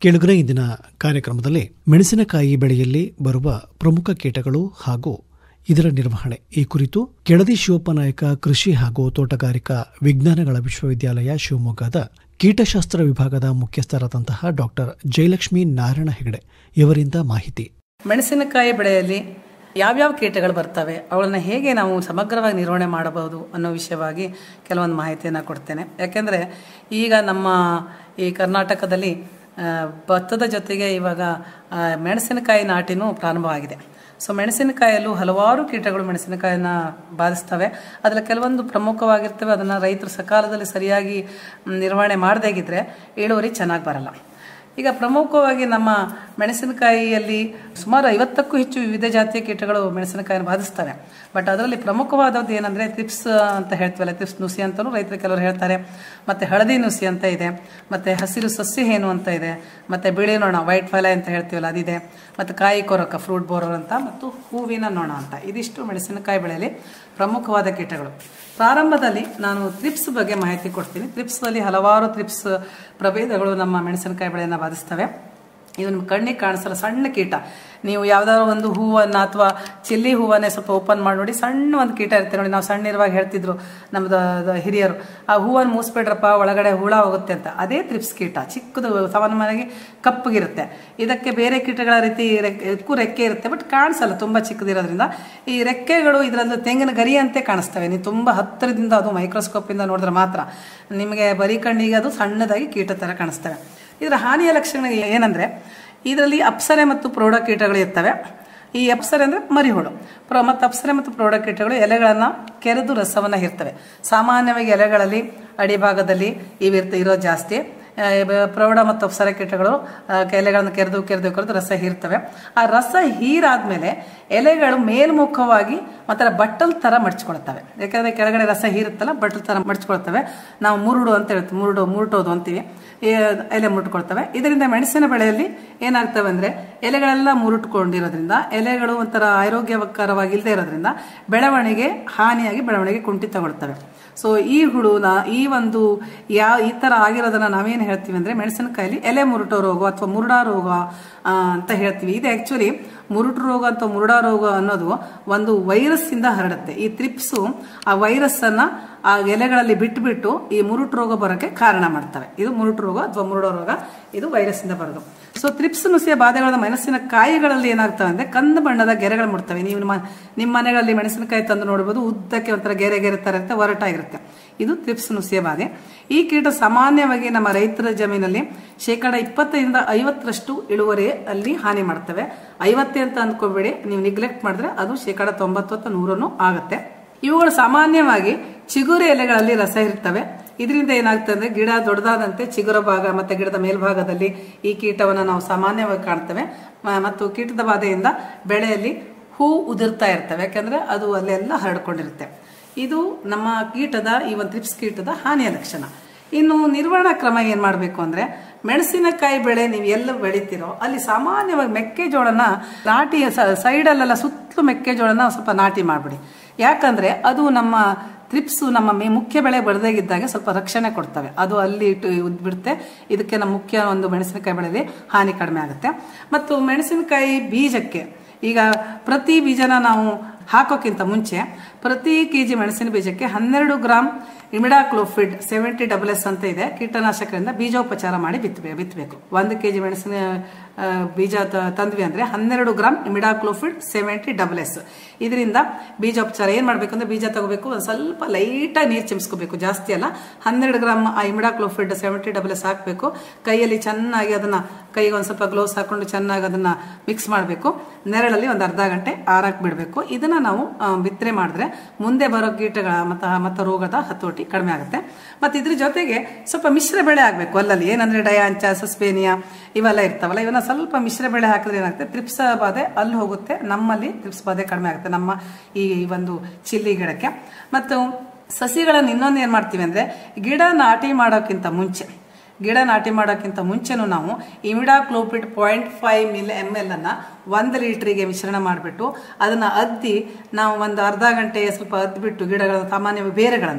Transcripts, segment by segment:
ಕೆಳಗರೆ ಇಂದಿನ ಕಾರ್ಯಕ್ರಮದಲ್ಲಿ ಮೆಣಸಿನಕಾಯಿ ಬೆಳೆಯಲ್ಲಿ ಬರುವ ಪ್ರಮುಖ ಕೀಟಗಳು ಹಾಗೂ ಇದರ ನಿರ್ವಹಣೆ ಈ ಕುರಿತು ಕೆಳದಿ ಶಿವಪ್ಪನಾಯಕ ಕೃಷಿ ಹಾಗೂ ತೋಟಗಾರಿಕಾ ವಿಜ್ಞಾನಗಳ ವಿಶ್ವವಿದ್ಯಾಲಯ ಶಿವಮೊಗ್ಗದ ಕೀಟಶಾಸ್ತ್ರ ವಿಭಾಗದ ಮುಖ್ಯಸ್ಥರಾದಂತಹ ಡಾಕ್ಟರ್ ಜಯಲಕ್ಷ್ಮಿ ನಾರಾಯಣ ಹೆಗಡೆ ಇವರಿಂದ ಮಾಹಿತಿ ಮೆಣಸಿನಕಾಯಿ ಬೆಳೆಯಲ್ಲಿ ಯಾವ್ಯಾವ ಕೀಟಗಳು ಬರ್ತವೆ ಅವುಗಳನ್ನ ಹೇಗೆ ನಾವು ಸಮಗ್ರವಾಗಿ ನಿರ್ವಹಣೆ ಮಾಡಬಹುದು ಅನ್ನೋ ವಿಷಯವಾಗಿ ಕೆಲವೊಂದು ಮಾಹಿತಿಯನ್ನು ಕೊಡ್ತೇನೆ ಯಾಕೆಂದರೆ ಈಗ ನಮ್ಮ ಈ ಕರ್ನಾಟಕದಲ್ಲಿ ಆ, ಭತ್ತದ ಜೊತೆಗೆ ಇವಾಗ ಆ, ಮೆಣಸಿನಕಾಯಿ ನಾಟಿನೂ ಪ್ರಾರಂಭವಾಗಿದೆ ಸೊ ಮೆಣಸಿನಕಾಯಲ್ಲೂ ಹಲವಾರು ಕೀಟಗಳು ಮೆಣಸಿನಕಾಯಿನ ಬಾಧಿಸ್ತವೆ ಅದರಲ್ಲಿ ಕೆಲವೊಂದು ಪ್ರಮುಖವಾಗಿರ್ತವೆ ಅದನ್ನು ರೈತರು ಸಕಾಲದಲ್ಲಿ ಸರಿಯಾಗಿ ಮ್, ನಿರ್ವಹಣೆ ಮಾಡದೇಗಿದ್ರೆ ಇಳುವರಿ ಚೆನ್ನಾಗಿ ಬರಲ್ಲ ಈಗ ಪ್ರಮುಖವಾಗಿ ನಮ್ಮ ಮೆಣಸಿನಕಾಯಿಯಲ್ಲಿ ಸುಮಾರು ಐವತ್ತಕ್ಕೂ ಹೆಚ್ಚು ವಿವಿಧ ಜಾತಿಯ ಕೀಟಗಳು ಮೆಣಸಿನಕಾಯಿನ ಬಾಧಿಸ್ತವೆ ಬಟ್ ಅದರಲ್ಲಿ ಪ್ರಮುಖವಾದದ್ದು ಏನಂದರೆ ತ್ರಿಪ್ಸ್ ಅಂತ ಹೇಳ್ತೀವಲ್ಲ ತ್ರಿಪ್ಸ್ ನುಸಿ ಅಂತಲೂ ರೈತರು ಕೆಲವರು ಹೇಳ್ತಾರೆ ಮತ್ತು ಹಳದಿ ನುಸಿ ಅಂತ ಇದೆ ಮತ್ತು ಹಸಿರು ಸಸ್ಯ ಹೇನು ಅಂತ ಇದೆ ಮತ್ತು ಬಿಳಿ ನೊಣ ವೈಟ್ ಫೈಲೈ ಅಂತ ಹೇಳ್ತೀವಲ್ಲ ಅದಿದೆ ಮತ್ತು ಕಾಯಿ ಕೊರಕ ಫ್ರೂಟ್ ಬೋರರ್ ಅಂತ ಮತ್ತು ಹೂವಿನ ನೊಣ ಅಂತ ಇದಿಷ್ಟು ಮೆಣಸಿನಕಾಯಿ ಬೆಳೆಯಲ್ಲಿ ಪ್ರಮುಖವಾದ ಕೀಟಗಳು ಪ್ರಾರಂಭದಲ್ಲಿ ನಾನು ತ್ರಿಪ್ಸ್ ಬಗ್ಗೆ ಮಾಹಿತಿ ಕೊಡ್ತೀನಿ ತ್ರಿಪ್ಸ್ನಲ್ಲಿ ಹಲವಾರು ತ್ರಿಪ್ಸ್ ಪ್ರಭೇದಗಳು ನಮ್ಮ ಮೆಣಸಿನಕಾಯಿ ಬೆಳೆಯನ್ನು ಬಾಧಿಸ್ತವೆ ಇದು ನಿಮ್ಮ ಕಣ್ಣಿಗೆ ಕಾಣಿಸಲ್ಲ ಸಣ್ಣ ಕೀಟ ನೀವು ಯಾವ್ದಾದ್ರು ಒಂದು ಹೂವನ್ನು ಅಥವಾ ಚಿಲ್ಲಿ ಹೂವನ್ನೇ ಸ್ವಲ್ಪ ಓಪನ್ ಮಾಡಿ ನೋಡಿ ಸಣ್ಣ ಒಂದು ಕೀಟ ಇರುತ್ತೆ ನೋಡಿ ನಾವು ಸಣ್ಣ ಇರುವಾಗ ಹೇಳ್ತಿದ್ರು ನಮ್ದು ಅದು ಹಿರಿಯರು ಆ ಹೂವನ್ನು ಮೂಸ್ಬಿಡ್ರಪ್ಪ ಒಳಗಡೆ ಹುಳ ಹೋಗುತ್ತೆ ಅಂತ ಅದೇ ತ್ರಿಪ್ಸ್ ಕೀಟ ಚಿಕ್ಕದು ಸಾಮಾನ್ಯವಾಗಿ ಕಪ್ಪಗಿರುತ್ತೆ ಇದಕ್ಕೆ ಬೇರೆ ಕೀಟಗಳ ರೀತಿ ರೆಕ್ಕೆ ಇದಕ್ಕೂ ರೆಕ್ಕೆ ಇರುತ್ತೆ ಬಟ್ ಕಾಣಿಸಲ್ಲ ತುಂಬ ಚಿಕ್ಕದಿರೋದ್ರಿಂದ ಈ ರೆಕ್ಕೆಗಳು ಇದರಲ್ಲಿ ತೆಂಗಿನ ಗರಿಯಂತೆ ಕಾಣಿಸ್ತವೆ ನೀವು ತುಂಬ ಹತ್ತಿರದಿಂದ ಅದು ಮೈಕ್ರೋಸ್ಕೋಪಿಂದ ನೋಡಿದ್ರೆ ಮಾತ್ರ ನಿಮಗೆ ಬರೀ ಕಣ್ಣಿಗೆ ಅದು ಸಣ್ಣದಾಗಿ ಕೀಟ ಥರ ಕಾಣಿಸ್ತವೆ ಇದರ ಹಾನಿಯ ಲಕ್ಷಣ ಏನಂದರೆ ಇದರಲ್ಲಿ ಅಪ್ಸರೆ ಮತ್ತು ಪ್ರೌಢ ಕೀಟಗಳು ಇರ್ತವೆ ಈ ಅಪ್ಸರೆ ಅಂದರೆ ಮರಿಹುಳು ಪ್ರ ಮತ್ತು ಅಪ್ಸರೆ ಮತ್ತು ಪ್ರೌಢ ಕೀಟಗಳು ಎಲೆಗಳನ್ನು ಕೆರೆದು ರಸವನ್ನು ಇರ್ತವೆ ಸಾಮಾನ್ಯವಾಗಿ ಎಲೆಗಳಲ್ಲಿ ಅಡಿಭಾಗದಲ್ಲಿ ಇವಿರ್ತ ಇರೋದು ಜಾಸ್ತಿ ಆ, ಬ- ಪ್ರೌಢ ಮತ್ತು ಅಪ್ಸರ ಕೀಟಗಳು ಆ, ಎಲೆಗಳನ್ನು ಕೆರೆದು ಕೆರೆದು ಕೆರೆದು ರಸ ಹೀರ್ತವೆ ಆ ರಸ ಹೀರಾದ್ಮೇಲೆ ಎಲೆಗಳು ಮೇಲ್ಮುಖವಾಗಿ ಒಂಥರ ಬಟ್ಟಲ್ ಥರ ಮಡ್ಚ್ಕೊಳ್ತವೆ ಯಾಕಂದರೆ ಕೆಳಗಡೆ ರಸ ಹೀರುತ್ತಲ್ಲ ಬಟ್ಟಲ್ ಥರ ಮಡ್ಚ್ಕೊಳ್ತವೆ ನಾವು ಮುರುಡು ಅಂತ ಹೇಳ್ತೀವಿ ಮುರುಡು ಮುರುಟೋದು ಅಂತೀವಿ ಈ ಎಲೆ ಮುರುಟ್ಕೊಳ್ತವೆ ಇದರಿಂದ ಮೆಣಸಿನ ಬೆಳೆಯಲ್ಲಿ ಏನಾಗ್ತವೆ ಅಂದರೆ ಎಲೆಗಳೆಲ್ಲ ಮುರುಟ್ಕೊಂಡಿರೋದ್ರಿಂದ ಎಲೆಗಳು ಒಂಥರ ಆರೋಗ್ಯಕರವಾಗಿ ಇಲ್ಲದೆ ಇರೋದ್ರಿಂದ ಬೆಳವಣಿಗೆ ಹಾನಿಯಾಗಿ ಬೆಳವಣಿಗೆ ಕುಂಠಿತಗೊಳ್ತವೆ ಸೊ ಈ ಹುಳುನ ಈ ಒಂದು ಯಾವ ಈ ಥರ ಆಗಿರೋದನ್ನ ನಾವೇನು ಹೇಳ್ತೀವಿ ಅಂದರೆ ಮೆಣಸಿನಕಾಯಲ್ಲಿ ಎಲೆ ಮುರುಟೋ ರೋಗ ಅಥವಾ ಮುರುಡಾ ರೋಗ ಆ, ಅಂತ ಹೇಳ್ತೀವಿ ಇದು ಆ್ಯಕ್ಚುಲಿ ಮುರುಟು ರೋಗ ಅಥವಾ ಮುರುಡಾ ರೋಗ ಅನ್ನೋದು ಒಂದು ವೈರಸ್ ಇಂದ ಹರಡುತ್ತೆ ಈ ತ್ರಿಪ್ಸು ಆ ವೈರಸ್ ಅನ್ನ ಆ ಎಲೆಗಳಲ್ಲಿ ಬಿಟ್ಟುಬಿಟ್ಟು ಈ ಮುರುಟು ರೋಗ ಬರೋಕ್ಕೆ ಕಾರಣ ಮಾಡ್ತವೆ ಇದು ಮುರುಟು ರೋಗ ಅಥವಾ ಮುರುಡೋ ರೋಗ ಇದು ವೈರಸ್ ಇಂದ ಬರೋದು ಸೊ ತ್ರಿಪ್ಸ್ ನುಸಿಯ ಬಾಧೆಗಳ ಮೆಣಸಿನ ಕಾಯಿಗಳಲ್ಲಿ ಏನಾಗ್ತವೆ ಅಂದ್ರೆ ಕಂದು ಬಣ್ಣದ ಗೆರೆಗಳು ಮುಡ್ತವೆ ನೀವು ನಿಮ್ಮ ನಿಮ್ಮ ಮನೆಗಳಲ್ಲಿ ಮೆಣಸಿನಕಾಯಿ ತಂದು ನೋಡಬಹುದು ಉದ್ದಕ್ಕೆ ಒಂಥರ ಗೆರೆ ಗೆರೆ ತರ ಇರುತ್ತೆ ಒರಟಾಗಿರುತ್ತೆ ಇದು ತ್ರಿಪ್ಸ್ ನುಸಿಯ ಬಾಧೆ ಈ ಕೀಟ ಸಾಮಾನ್ಯವಾಗಿ ನಮ್ಮ ರೈತರ ಜಮೀನಲ್ಲಿ ಶೇಕಡ ಇಪ್ಪತ್ತೈದರಿಂದ ಐವತ್ತರಷ್ಟು ಇಳುವರಿ ಅಲ್ಲಿ ಹಾನಿ ಮಾಡ್ತವೆ ಐವತ್ತೇ ಅಂತ ಅಂದ್ಕೋಬೇಡಿ ನೀವು ನಿಗ್ಲೆಕ್ಟ್ ಮಾಡಿದ್ರೆ ಅದು ಶೇಕಡ ತೊಂಬತ್ತು ನೂರನ್ನು ಆಗುತ್ತೆ ಇವುಗಳು ಸಾಮಾನ್ಯವಾಗಿ ಚಿಗುರು ಎಲೆಗಳಲ್ಲಿ ರಸ ಇರ್ತವೆ ಇದರಿಂದ ಏನಾಗ್ತದೆ ಅಂದ್ರೆ ಗಿಡ ದೊಡ್ಡದಾದಂತೆ ಚಿಗುರ ಭಾಗ ಮತ್ತೆ ಗಿಡದ ಮೇಲ್ಭಾಗದಲ್ಲಿ ಈ ಕೀಟವನ್ನು ನಾವು ಸಾಮಾನ್ಯವಾಗಿ ಕಾಣ್ತೇವೆ ಮ- ಮತ್ತು ಕೀಟದ ಬಾಧೆಯಿಂದ ಬೆಳೆಯಲ್ಲಿ ಹೂ ಉದುರ್ತಾ ಇರ್ತವೆ ಯಾಕಂದ್ರೆ ಅದು ಅಲ್ಲೆಲ್ಲ ಹರಡ್ಕೊಂಡಿರುತ್ತೆ ಇದು ನಮ್ಮ ಕೀಟದ ಈ ಒಂದು ತ್ರಿಪ್ಸ್ ಕೀಟದ ಹಾನಿಯ ಲಕ್ಷಣ ಇನ್ನು ನಿರ್ವಹಣಾ ಕ್ರಮ ಏನು ಮಾಡಬೇಕು ಅಂದರೆ ಮೆಣಸಿನಕಾಯಿ ಬೆಳೆ ನೀವು ಎಲ್ಲ ಬೆಳಿತೀರೋ ಅಲ್ಲಿ ಸಾಮಾನ್ಯವಾಗಿ ಮೆಕ್ಕೆಜೋಳನ ನಾಟಿ ಸ- ಸೈಡಲ್ಲೆಲ್ಲ ಸುತ್ತಲೂ ಮೆಕ್ಕೆಜೋಳನ ಸ್ವಲ್ಪ ನಾಟಿ ಮಾಡಿಬಿಡಿ ಯಾಕಂದರೆ ಅದು ನಮ್ಮ ತ್ರಿಪ್ಸು ನಮ್ಮ ಮೇ ಮುಖ್ಯ ಬೆಳೆ ಬೆಳೆದಾಗಿದ್ದಾಗ ಸ್ವಲ್ಪ ರಕ್ಷಣೆ ಕೊಡ್ತವೆ ಅದು ಅಲ್ಲಿ ಇಟ್ಟು ಬಿಡುತ್ತೆ ಇದಕ್ಕೆ ನಮ್ಮ ಮುಖ್ಯ ಒಂದು ಮೆಣಸಿನಕಾಯಿ ಬೆಳೆಯಲ್ಲಿ ಹಾನಿ ಕಡಿಮೆ ಆಗುತ್ತೆ ಮತ್ತು ಮೆಣಸಿನಕಾಯಿ ಬೀಜಕ್ಕೆ ಈಗ ಪ್ರತಿ ಬೀಜನ ನಾವು ಹಾಕೋಕ್ಕಿಂತ ಮುಂಚೆ ಪ್ರತಿ ಕೆ ಜಿ ಮೆಣಸಿನ ಬೀಜಕ್ಕೆ ಹನ್ನೆರಡು gram imidacloprid seventy double S ಅಂತ ಇದೆ ಕೀಟನಾಶಕದಿಂದ ಬೀಜೋಪಚಾರ ಮಾಡಿ ಬಿತ್ತಬೇಕು ಬಿತ್ತಬೇಕು ಒಂದು ಕೆ ಜಿ ಮೆಣಸಿನ ಆ, ಬೀಜ ತ- ತಂದ್ವಿ ಅಂದರೆ ಹನ್ನೆರಡು gram imidacloprid seventy double S ಇದರಿಂದ ಬೀಜೋಪಚಾರ ಏನು ಮಾಡಬೇಕು ಅಂದರೆ ಬೀಜ ತಗೋಬೇಕು ಒಂದು ಸ್ವಲ್ಪ ಲೈಟಾಗಿ ನೀರು ಚಿಮ್ಸ್ಕೋಬೇಕು ಜಾಸ್ತಿ ಅಲ್ಲ ಹನ್ನೆರಡು ಗ್ರಾಮ್ ಆ ಇಮಿಡಾಕ್ಲೋಫಿಡ್ ಸೆವೆಂಟಿ ಡಬಲ್ ಎಸ್ ಹಾಕಬೇಕು ಕೈಯಲ್ಲಿ ಚೆನ್ನಾಗಿ ಅದನ್ನು ಕೈಗೆ ಒಂದು ಸ್ವಲ್ಪ ಗ್ಲೌಸ್ ಹಾಕೊಂಡು ಚೆನ್ನಾಗಿ ಅದನ್ನು ಮಿಕ್ಸ್ ಮಾಡಬೇಕು ನೆರಳಲ್ಲಿ ಒಂದು ಅರ್ಧ ಗಂಟೆ ಆರಕ್ಕೆ ಬಿಡಬೇಕು ಇದನ್ನು ನಾವು ಆ, ಬಿತ್ತನೆ ಮಾಡಿದ್ರೆ ಮುಂದೆ ಬರೋ ಕೀಟಗಳ ಮತ್ತು ಮತ್ತು ರೋಗದ ಹತೋಟಿ ಕಡಿಮೆ ಆಗುತ್ತೆ ಮತ್ತು ಇದ್ರ ಜೊತೆಗೆ ಸ್ವಲ್ಪ ಮಿಶ್ರ ಬೆಳೆ ಆಗಬೇಕು ಅಲ್ಲಲ್ಲಿ ಏನಂದರೆ ಡಯಾಂಚ ಸಸ್ಪೇನಿಯಾ ಇವೆಲ್ಲ ಇರ್ತಾವಲ್ಲ ಇವನ್ನ ಸ್ವಲ್ಪ ಮಿಶ್ರ ಬೆಳೆ ಹಾಕಿದ್ರೆ ಏನಾಗುತ್ತೆ ತ್ರಿಪ್ಸ ಬಾಧೆ ಅಲ್ಲಿ ಹೋಗುತ್ತೆ ನಮ್ಮಲ್ಲಿ ತ್ರಿಪ್ಸ್ ಬಾಧೆ ಕಡಿಮೆ ಆಗುತ್ತೆ ನಮ್ಮ ಈ ಒಂದು ಚಿಲ್ಲಿ ಗಿಡಕ್ಕೆ ಮತ್ತು ಸಸಿಗಳನ್ನು ಇನ್ನೊಂದು ಏನು ಮಾಡ್ತೀವಿ ಅಂದರೆ ಗಿಡ ನಾಟಿ ಮಾಡೋಕ್ಕಿಂತ ಮುಂಚೆ ಗಿಡ ನಾಟಿ ಮಾಡೋಕ್ಕಿಂತ ಮುಂಚೆನೂ ನಾವು imidacloprid point five mil M L ಅನ್ನು ಒಂದು ಲೀಟ್ರಿಗೆ ಮಿಶ್ರಣ ಮಾಡಿಬಿಟ್ಟು ಅದನ್ನು ಅದ್ದಿ ನಾವು ಒಂದು ಅರ್ಧ ಗಂಟೆ ಸ್ವಲ್ಪ ಅದ್ಬಿಟ್ಟು ಗಿಡಗಳ ಸಾಮಾನ್ಯ ಬೇರೆಗಳನ್ನು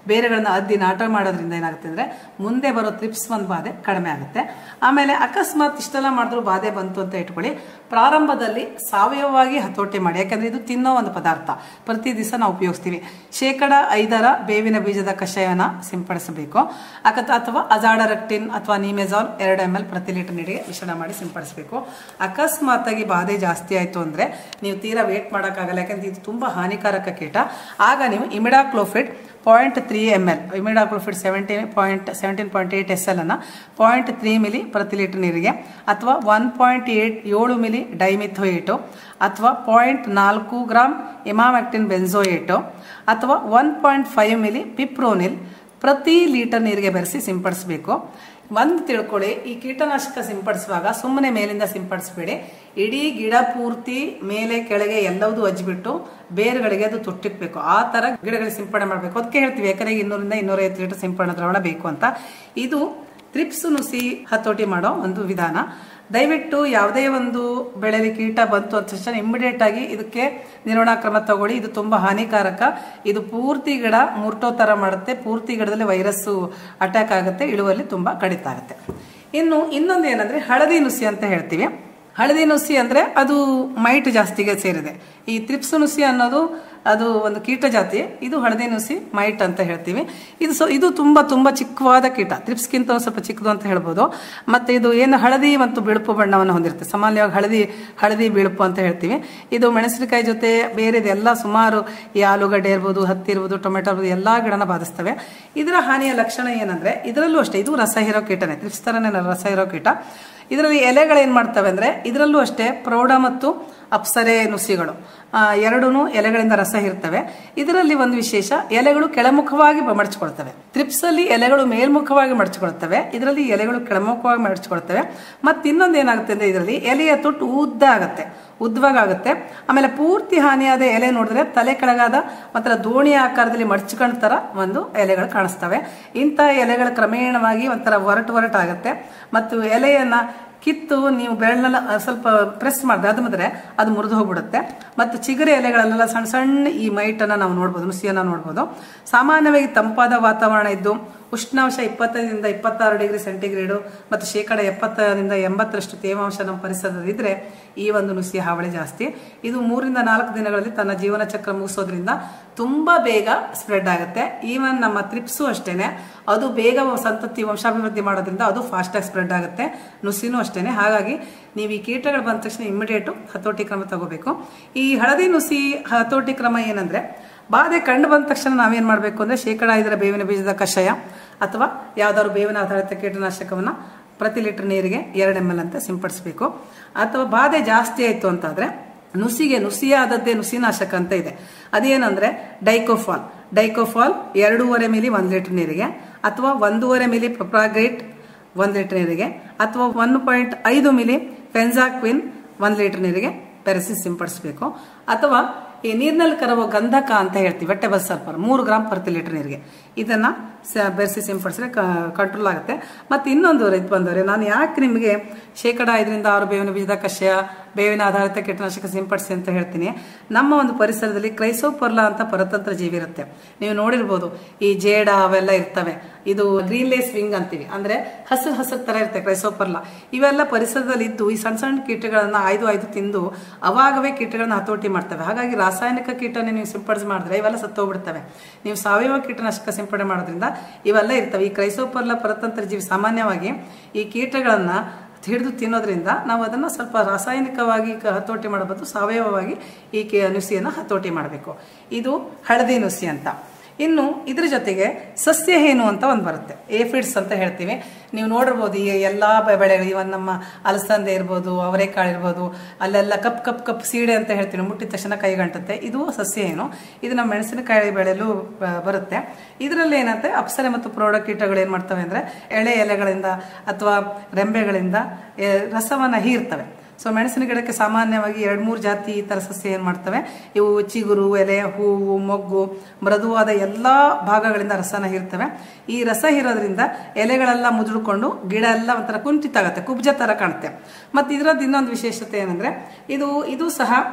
ಬೇರೆಗಳನ್ನ ಅದ್ದಿ ನಾಟ ಮಾಡೋದ್ರಿಂದ ಏನಾಗುತ್ತೆ ಅಂದ್ರೆ ಮುಂದೆ ಬರೋ ತ್ರಿಪ್ಸ್ ಒಂದು ಬಾಧೆ ಕಡಿಮೆ ಆಗುತ್ತೆ ಆಮೇಲೆ ಅಕಸ್ಮಾತ್ ಇಷ್ಟೆಲ್ಲ ಮಾಡಿದ್ರು ಬಾಧೆ ಬಂತು ಅಂತ ಇಟ್ಕೊಳ್ಳಿ ಪ್ರಾರಂಭದಲ್ಲಿ ಸಾವಯವವಾಗಿ ಹತೋಟಿ ಮಾಡಿ ಯಾಕಂದ್ರೆ ಇದು ತಿನ್ನೋ ಒಂದು ಪದಾರ್ಥ ಪ್ರತಿ ದಿವಸ ನಾವು ಉಪಯೋಗಿಸ್ತೀವಿ ಶೇಕಡ ಐದರ ಬೇವಿನ ಬೀಜದ ಕಷಾಯನ ಸಿಂಪಡಿಸಬೇಕು ಅಕತ್ ಅಥವಾ ಅಜಾಡರಕ್ಟಿನ್ ಅಥವಾ ನಿಮೆಜಾಲ್ ಎರಡು ಎಮ್ ಎಲ್ ಪ್ರತಿ ಲೀಟರ್ ನೀರಿಗೆ ಮಿಶ್ರಣ ಮಾಡಿ ಸಿಂಪಡಿಸಬೇಕು ಅಕಸ್ಮಾತ್ ಆಗಿ ಬಾಧೆ ಜಾಸ್ತಿ ಆಯಿತು ಅಂದರೆ ನೀವು ತೀರಾ ವೇಟ್ ಮಾಡೋಕ್ಕಾಗಲ್ಲ ಯಾಕಂದ್ರೆ ಇದು ತುಂಬ ಹಾನಿಕಾರಕ ಕೀಟ ಆಗ ನೀವು imidacloprid point three M L imidacloprid seventeen point seventeen point eight S L ಅನ್ನು ಪಾಯಿಂಟ್ ತ್ರೀ ಮಿಲಿ ಪ್ರತಿ ಲೀಟರ್ ನೀರಿಗೆ ಅಥವಾ ಒನ್ ಪಾಯಿಂಟ್ ಏಟ್ ಏಳು ಮಿಲಿ ಡೈಮಿಥೋಯೇಟು ಅಥವಾ ಪಾಯಿಂಟ್ ನಾಲ್ಕು ಗ್ರಾಮ್ ಇಮಾಮ್ಯಾಕ್ಟಿನ್ ಬೆನ್ಸೋಯೇಟು ಅಥವಾ one point five milli fipronil ಪ್ರತಿ litre ನೀರಿಗೆ ಬೆರೆಸಿ ಸಿಂಪಡಿಸಬೇಕು ಒಂದು ತಿಳ್ಕೊಳ್ಳಿ ಈ ಕೀಟನಾಶಕ ಸಿಂಪಡಿಸುವಾಗ ಸುಮ್ಮನೆ ಮೇಲಿಂದ ಸಿಂಪಡಿಸಬೇಡಿ ಇಡೀ ಗಿಡ ಪೂರ್ತಿ ಮೇಲೆ ಕೆಳಗೆ ಎಲ್ಲವೂ ಹಚ್ಬಿಟ್ಟು ಬೇರುಗಳಿಗೆ ಅದು ತುಟ್ಟಿಕ್ಬೇಕು ಆ ತರ ಗಿಡಗಳಿಗೆ ಸಿಂಪಡಣೆ ಮಾಡಬೇಕು ಅದಕ್ಕೆ ಹೇಳ್ತೀವಿ ಎಕರೆಗೆ ಇನ್ನೂರಿಂದ ಇನ್ನೂರೈವತ್ತು ಲೀಟರ್ ಸಿಂಪಡಣೆ ದ್ರಾವಣ ಬೇಕು ಅಂತ ಇದು ತ್ರಿಪ್ಸ್ ನುಸಿ ಹತೋಟಿ ಮಾಡೋ ಒಂದು ವಿಧಾನ ದಯವಿಟ್ಟು ಯಾವುದೇ ಒಂದು ಬೆಳೆಯಲ್ಲಿ ಕೀಟ ಬಂತು ಅಂತ ತಕ್ಷಣ ಇಮಿಡಿಯೇಟ್ ಆಗಿ ಇದಕ್ಕೆ ನಿರ್ವಹಣಾ ಕ್ರಮ ತಗೊಳ್ಳಿ ಇದು ತುಂಬಾ ಹಾನಿಕಾರಕ ಇದು ಪೂರ್ತಿ ಗಿಡ ಮುರ್ಟೋ ತರ ಮಾಡುತ್ತೆ ಪೂರ್ತಿ ಗಿಡದಲ್ಲಿ ವೈರಸ್ಸು ಅಟ್ಯಾಕ್ ಆಗುತ್ತೆ ಇಳುವಲ್ಲಿ ತುಂಬಾ ಕಡಿತ ಆಗುತ್ತೆ ಇನ್ನು ಇನ್ನೊಂದು ಏನಂದ್ರೆ ಹಳದಿ ನುಸಿ ಅಂತ ಹೇಳ್ತೀವಿ ಹಳದಿ ನುಸಿ ಅಂದ್ರೆ ಅದು ಮೈಟ್ ಜಾಸ್ತಿಗೆ ಸೇರಿದೆ ಈ ತ್ರಿಪ್ಸು ನುಸಿ ಅನ್ನೋದು ಅದು ಒಂದು ಕೀಟ ಜಾತಿ ಇದು ಹಳದಿ ನುಸಿ ಮೈಟ್ ಅಂತ ಹೇಳ್ತೀವಿ ಇದು ಸೊ ಇದು ತುಂಬಾ ತುಂಬಾ ಚಿಕ್ಕವಾದ ಕೀಟ ತ್ರಿಪ್ಸ್ಗಿಂತ ಒಂದು ಸ್ವಲ್ಪ ಚಿಕ್ಕದು ಅಂತ ಹೇಳ್ಬೋದು ಮತ್ತೆ ಇದು ಏನು ಹಳದಿ ಮತ್ತು ಬಿಳುಪು ಬಣ್ಣವನ್ನು ಹೊಂದಿರುತ್ತೆ ಸಾಮಾನ್ಯವಾಗಿ ಹಳದಿ ಹಳದಿ ಬಿಳುಪು ಅಂತ ಹೇಳ್ತೀವಿ ಇದು ಮೆಣಸಿನಕಾಯಿ ಜೊತೆ ಬೇರೆದೆಲ್ಲ ಸುಮಾರು ಈ ಆಲೂಗಡ್ಡೆ ಇರ್ಬೋದು ಹತ್ತಿ ಇರ್ಬೋದು ಟೊಮೆಟೊ ಇರ್ಬೋದು ಎಲ್ಲಾ ಗಿಡನ ಬಾಧಿಸ್ತವೆ ಇದರ ಹಾನಿಯ ಲಕ್ಷಣ ಏನಂದ್ರೆ ಇದರಲ್ಲೂ ಅಷ್ಟೇ ಇದು ರಸ ಹೀರೋ ಕೀಟನೇ ತ್ರಿಪ್ಸ್ ತರನೇ ರಸ ಹೀರೋ ಕೀಟ ಇದರಲ್ಲಿ ಎಲೆಗಳು ಏನ್ ಮಾಡ್ತವೆ ಅಂದ್ರೆ ಇದರಲ್ಲೂ ಅಷ್ಟೇ ಪ್ರೌಢ ಮತ್ತು ಅಪ್ಸರೆ ನುಸಿಗಳು ಎರಡೂ ಎಲೆಗಳಿಂದ ರಸ ಇರ್ತವೆ ಇದರಲ್ಲಿ ಒಂದು ವಿಶೇಷ ಎಲೆಗಳು ಕೆಳಮುಖವಾಗಿ ಮಡಚಿಕೊಳ್ತವೆ ತ್ರಿಪ್ಸ್ ಅಲ್ಲಿ ಎಲೆಗಳು ಮೇಲ್ಮುಖವಾಗಿ ಮಡಚಿಕೊಳ್ತವೆ ಇದರಲ್ಲಿ ಎಲೆಗಳು ಕೆಳಮುಖವಾಗಿ ಮಡಚಿಕೊಳ್ತವೆ ಮತ್ತೆ ಇನ್ನೊಂದು ಏನಾಗುತ್ತೆ ಅಂದ್ರೆ ಇದರಲ್ಲಿ ಎಲೆಯ ತೊಟ್ಟು ಉದ್ದ ಆಗುತ್ತೆ ಉದ್ದವಾಗುತ್ತೆ ಆಮೇಲೆ ಪೂರ್ತಿ ಹಾನಿಯಾದ ಎಲೆ ನೋಡಿದ್ರೆ ತಲೆ ಕೆಳಗಾದ ಮಾತ್ರ ದೋಣಿ ಆಕಾರದಲ್ಲಿ ಮಡ್ಚಿಕೊಂಡ ತರ ಒಂದು ಎಲೆಗಳು ಕಾಣಿಸ್ತವೆ ಇಂಥ ಎಲೆಗಳು ಕ್ರಮೇಣವಾಗಿ ಒಂಥರ ಒರಟು ಒರಟಾಗುತ್ತೆ ಮತ್ತು ಎಲೆಯನ್ನ ಕಿತ್ತು ನೀವು ಬೆರಳನ್ನ ಸ್ವಲ್ಪ ಪ್ರೆಸ್ ಮಾಡಿದ್ರೆ ಅದು ಮಾಡಿದ್ರೆ ಅದು ಮುರಿದು ಹೋಗ್ಬಿಡುತ್ತೆ ಮತ್ತು ಚಿಗುರೆ ಎಲೆಗಳಲ್ಲೆಲ್ಲ ಸಣ್ಣ ಸಣ್ಣ ಈ ಮೈಟನ್ನು ನಾವು ನೋಡ್ಬೋದು ನುಸಿಯನ್ನು ನೋಡ್ಬೋದು ಸಾಮಾನ್ಯವಾಗಿ ತಂಪಾದ ವಾತಾವರಣ ಇದ್ದು ಉಷ್ಣಾಂಶ ಇಪ್ಪತ್ತೈದರಿಂದ ಇಪ್ಪತ್ತಾರು ಡಿಗ್ರಿ ಸೆಂಟಿಗ್ರೇಡು ಮತ್ತು ಶೇಕಡ ಎಪ್ಪತ್ತರಿಂದ ಎಂಬತ್ತರಷ್ಟು ತೇವಾಂಶ ನಮ್ಮ ಪರಿಸರದಲ್ಲಿದ್ದರೆ ಈ ಒಂದು ನುಸಿ ಹಾವಳಿ ಜಾಸ್ತಿ ಇದು ಮೂರಿಂದ ನಾಲ್ಕು ದಿನಗಳಲ್ಲಿ ತನ್ನ ಜೀವನ ಚಕ್ರ ಮುಗಿಸೋದ್ರಿಂದ ತುಂಬ ಬೇಗ ಸ್ಪ್ರೆಡ್ ಆಗುತ್ತೆ ಈವನ್ ನಮ್ಮ ತ್ರಿಪ್ಸು ಅಷ್ಟೇನೆ ಅದು ಬೇಗ ಸಂತತಿ ವಂಶಾಭಿವೃದ್ಧಿ ಮಾಡೋದ್ರಿಂದ ಅದು ಫಾಸ್ಟಾಗಿ ಸ್ಪ್ರೆಡ್ ಆಗುತ್ತೆ ನುಸಿನೂ ಅಷ್ಟೇನೆ ಹಾಗಾಗಿ ನೀವು ಈ ಕೀಟಗಳು ಬಂದ ತಕ್ಷಣ ಇಮಿಡಿಯೇಟು ಹತೋಟಿ ಕ್ರಮ ತಗೋಬೇಕು ಈ ಹಳದಿ ನುಸಿ ಹತೋಟಿ ಕ್ರಮ ಏನಂದ್ರೆ ಬಾಧೆ ಕಂಡು ಬಂದ ತಕ್ಷಣ ನಾವೇನ್ ಮಾಡಬೇಕು ಅಂದ್ರೆ ಶೇಕಡ ಐದರ ಬೇವಿನ ಬೀಜದ ಕಷಾಯ ಅಥವಾ ಯಾವ್ದಾದ್ರು ಬೇವಿನ ಆಧಾರಿತ ಕೀಟನಾಶಕವನ್ನ ಪ್ರತಿ ಲೀಟರ್ ನೀರಿಗೆ ಎರಡು ಎಮ್ ಎಲ್ ಅಂತ ಸಿಂಪಡಿಸಬೇಕು ಅಥವಾ ಬಾಧೆ ಜಾಸ್ತಿ ಆಯ್ತು ಅಂತಾದ್ರೆ ನುಸಿಗೆ ನುಸಿಯಾದದ್ದೇ ನುಸಿನಾಶಕ ಅಂತ ಇದೆ ಅದೇನಂದ್ರೆ ಡೈಕೋಫಾಲ್ ಡೈಕೋಫಾಲ್ ಎರಡೂವರೆ ಮಿಲಿ ಒಂದು ಲೀಟರ್ ನೀರಿಗೆ ಅಥವಾ ಒಂದೂವರೆ ಮಿಲಿ ಪ್ರೊಪ್ರಾಗೈಟ್ ಒಂದು ಲೀಟರ್ ನೀರಿಗೆ ಅಥವಾ ಒನ್ ಪಾಯಿಂಟ್ ಐದು ಮಿಲಿ ಫೆನ್ಸಾಕ್ವಿನ್ ಒಂದು ಲೀಟರ್ ನೀರಿಗೆ ಬೆರೆಸಿ ಸಿಂಪಡಿಸಬೇಕು ಅಥವಾ ಈ ನೀರಿನಲ್ಲಿ ಕರಗುವ ಗಂಧಕ ಅಂತ ಹೇಳ್ತೀವಿ ವೆಟ್ಟೆಬಲ್ ಸಲ್ಫರ್ ಮೂರು ಗ್ರಾಮ್ ಪ್ರತಿ ಲೀಟರ್ ನೀರಿಗೆ ಇದನ್ನ ಬೆರೆಸಿ ಸಿಂಪಡಿಸಿದ್ರೆ ಕಂಟ್ರೋಲ್ ಆಗುತ್ತೆ ಮತ್ತೆ ಇನ್ನೊಂದು ರೈತ ಬಂದವರೆ ನಾನು ಯಾಕೆ ನಿಮಗೆ ಶೇಕಡ ಐದರಿಂದ ಆರು ಬೇವಿನ ಬೀಜದ ಕಷಾಯ ಬೇವಿನ ಆಧಾರಿತ ಕೀಟನಾಶಕ ಸಿಂಪಡಿಸಿ ಅಂತ ಹೇಳ್ತೀನಿ ನಮ್ಮ ಒಂದು ಪರಿಸರದಲ್ಲಿ ಕ್ರೈಸೋಪರ್ಲಾ ಅಂತ ಪರತಂತ್ರ ಜೀವಿ ಇರುತ್ತೆ ನೀವು ನೋಡಿರ್ಬೋದು ಈ ಜೇಡ ಅವೆಲ್ಲ ಇರ್ತವೆ ಇದು ಗ್ರೀನ್ಲೇಸ್ ವಿಂಗ್ ಅಂತೀವಿ ಅಂದ್ರೆ ಹಸಿರು ಹಸಿರು ತರ ಇರುತ್ತೆ ಕ್ರೈಸೋಪರ್ಲಾ ಇವೆಲ್ಲ ಪರಿಸರದಲ್ಲಿ ಇದ್ದು ಈ ಸಣ್ಣ ಸಣ್ಣ ಕೀಟಗಳನ್ನ ಆಯ್ದು ಆಯ್ದು ತಿಂದು ಅವಾಗವೇ ಕೀಟಗಳನ್ನ ಹತೋಟಿ ಮಾಡ್ತವೆ ಹಾಗಾಗಿ ರಾಸಾಯನಿಕ ಕೀಟನ ನೀವು ಸಿಂಪಡಿಸಿ ಮಾಡಿದ್ರೆ ಇವೆಲ್ಲ ಸತ್ತೋಗ್ಬಿಡ್ತವೆ ನೀವು ಸಾವಯವ ಕೀಟನಾಶಕ ಸಿಂಪಡಣೆ ಮಾಡೋದ್ರಿಂದ ಇವೆಲ್ಲ ಇರ್ತವೆ ಈ ಕ್ರೈಸೋಪರ್ಲ ಪರತಂತ್ರ ಜೀವಿ ಸಾಮಾನ್ಯವಾಗಿ ಈ ಕೀಟಗಳನ್ನ ಹಿಡಿದು ತಿನ್ನೋದ್ರಿಂದ ನಾವು ಅದನ್ನ ಸ್ವಲ್ಪ ರಾಸಾಯನಿಕವಾಗಿ ಹತೋಟಿ ಮಾಡಬಹುದು ಸಾವಯವವಾಗಿ ಈ ನುಸಿಯನ್ನು ಹತೋಟಿ ಮಾಡಬೇಕು ಇದು ಹಳದಿ ನುಸಿ ಅಂತ ಇನ್ನು ಇದ್ರ ಜೊತೆಗೆ ಸಸ್ಯ ಹೇನು ಅಂತ ಒಂದು ಬರುತ್ತೆ ಏಫಿಡ್ಸ್ ಅಂತ ಹೇಳ್ತೀವಿ ನೀವು ನೋಡಿರ್ಬೋದು ಈ ಎಲ್ಲ ಬೆಳೆಗಳು ಇವನ್ ನಮ್ಮ ಅಲಸಂದೆ ಇರ್ಬೋದು ಅವರೆಕಾಳು ಇರ್ಬೋದು ಅಲ್ಲೆಲ್ಲ ಕಪ್ ಕಪ್ ಕಪ್ ಸೀಡೆ ಅಂತ ಹೇಳ್ತೀವಿ ಮುಟ್ಟಿದ ತಕ್ಷಣ ಕೈಗಂಟುತ್ತೆ ಇದು ಸಸ್ಯ ಏನು ಇದು ನಮ್ಮ ಮೆಣಸಿನಕಾಯಿ ಬೆಳೆಯಲು ಬರುತ್ತೆ ಇದರಲ್ಲಿ ಏನಂತೆ ಅಪ್ಸರೆ ಮತ್ತು ಪ್ರೌಢ ಕೀಟಗಳು ಏನು ಮಾಡ್ತವೆ ಅಂದರೆ ಎಳೆ ಎಲೆಗಳಿಂದ ಅಥವಾ ರೆಂಬೆಗಳಿಂದ ರಸವನ್ನು ಹೀರ್ತವೆ ಸೊ ಮೆಣಸಿನ ಗಿಡಕ್ಕೆ ಸಾಮಾನ್ಯವಾಗಿ ಎರಡು ಮೂರು ಜಾತಿ ಈ ಥರ ಸಸ್ಯ ಏನು ಮಾಡ್ತವೆ ಇವು ಚಿಗುರು ಎಲೆ ಹೂವು ಮೊಗ್ಗು ಮೃದುವಾದ ಎಲ್ಲ ಭಾಗಗಳಿಂದ ರಸನ ಹೀರ್ತವೆ ಈ ರಸ ಹೀರೋದ್ರಿಂದ ಎಲೆಗಳೆಲ್ಲ ಮುದುಡ್ಕೊಂಡು ಗಿಡ ಎಲ್ಲ ಒಂಥರ ಕುಂಠಿತ ಆಗುತ್ತೆ ಕುಬ್ಜ ಥರ ಕಾಣುತ್ತೆ ಮತ್ತು ಇದರದ್ದು ಇನ್ನೊಂದು ವಿಶೇಷತೆ ಏನಂದ್ರೆ ಇದು ಇದು ಸಹ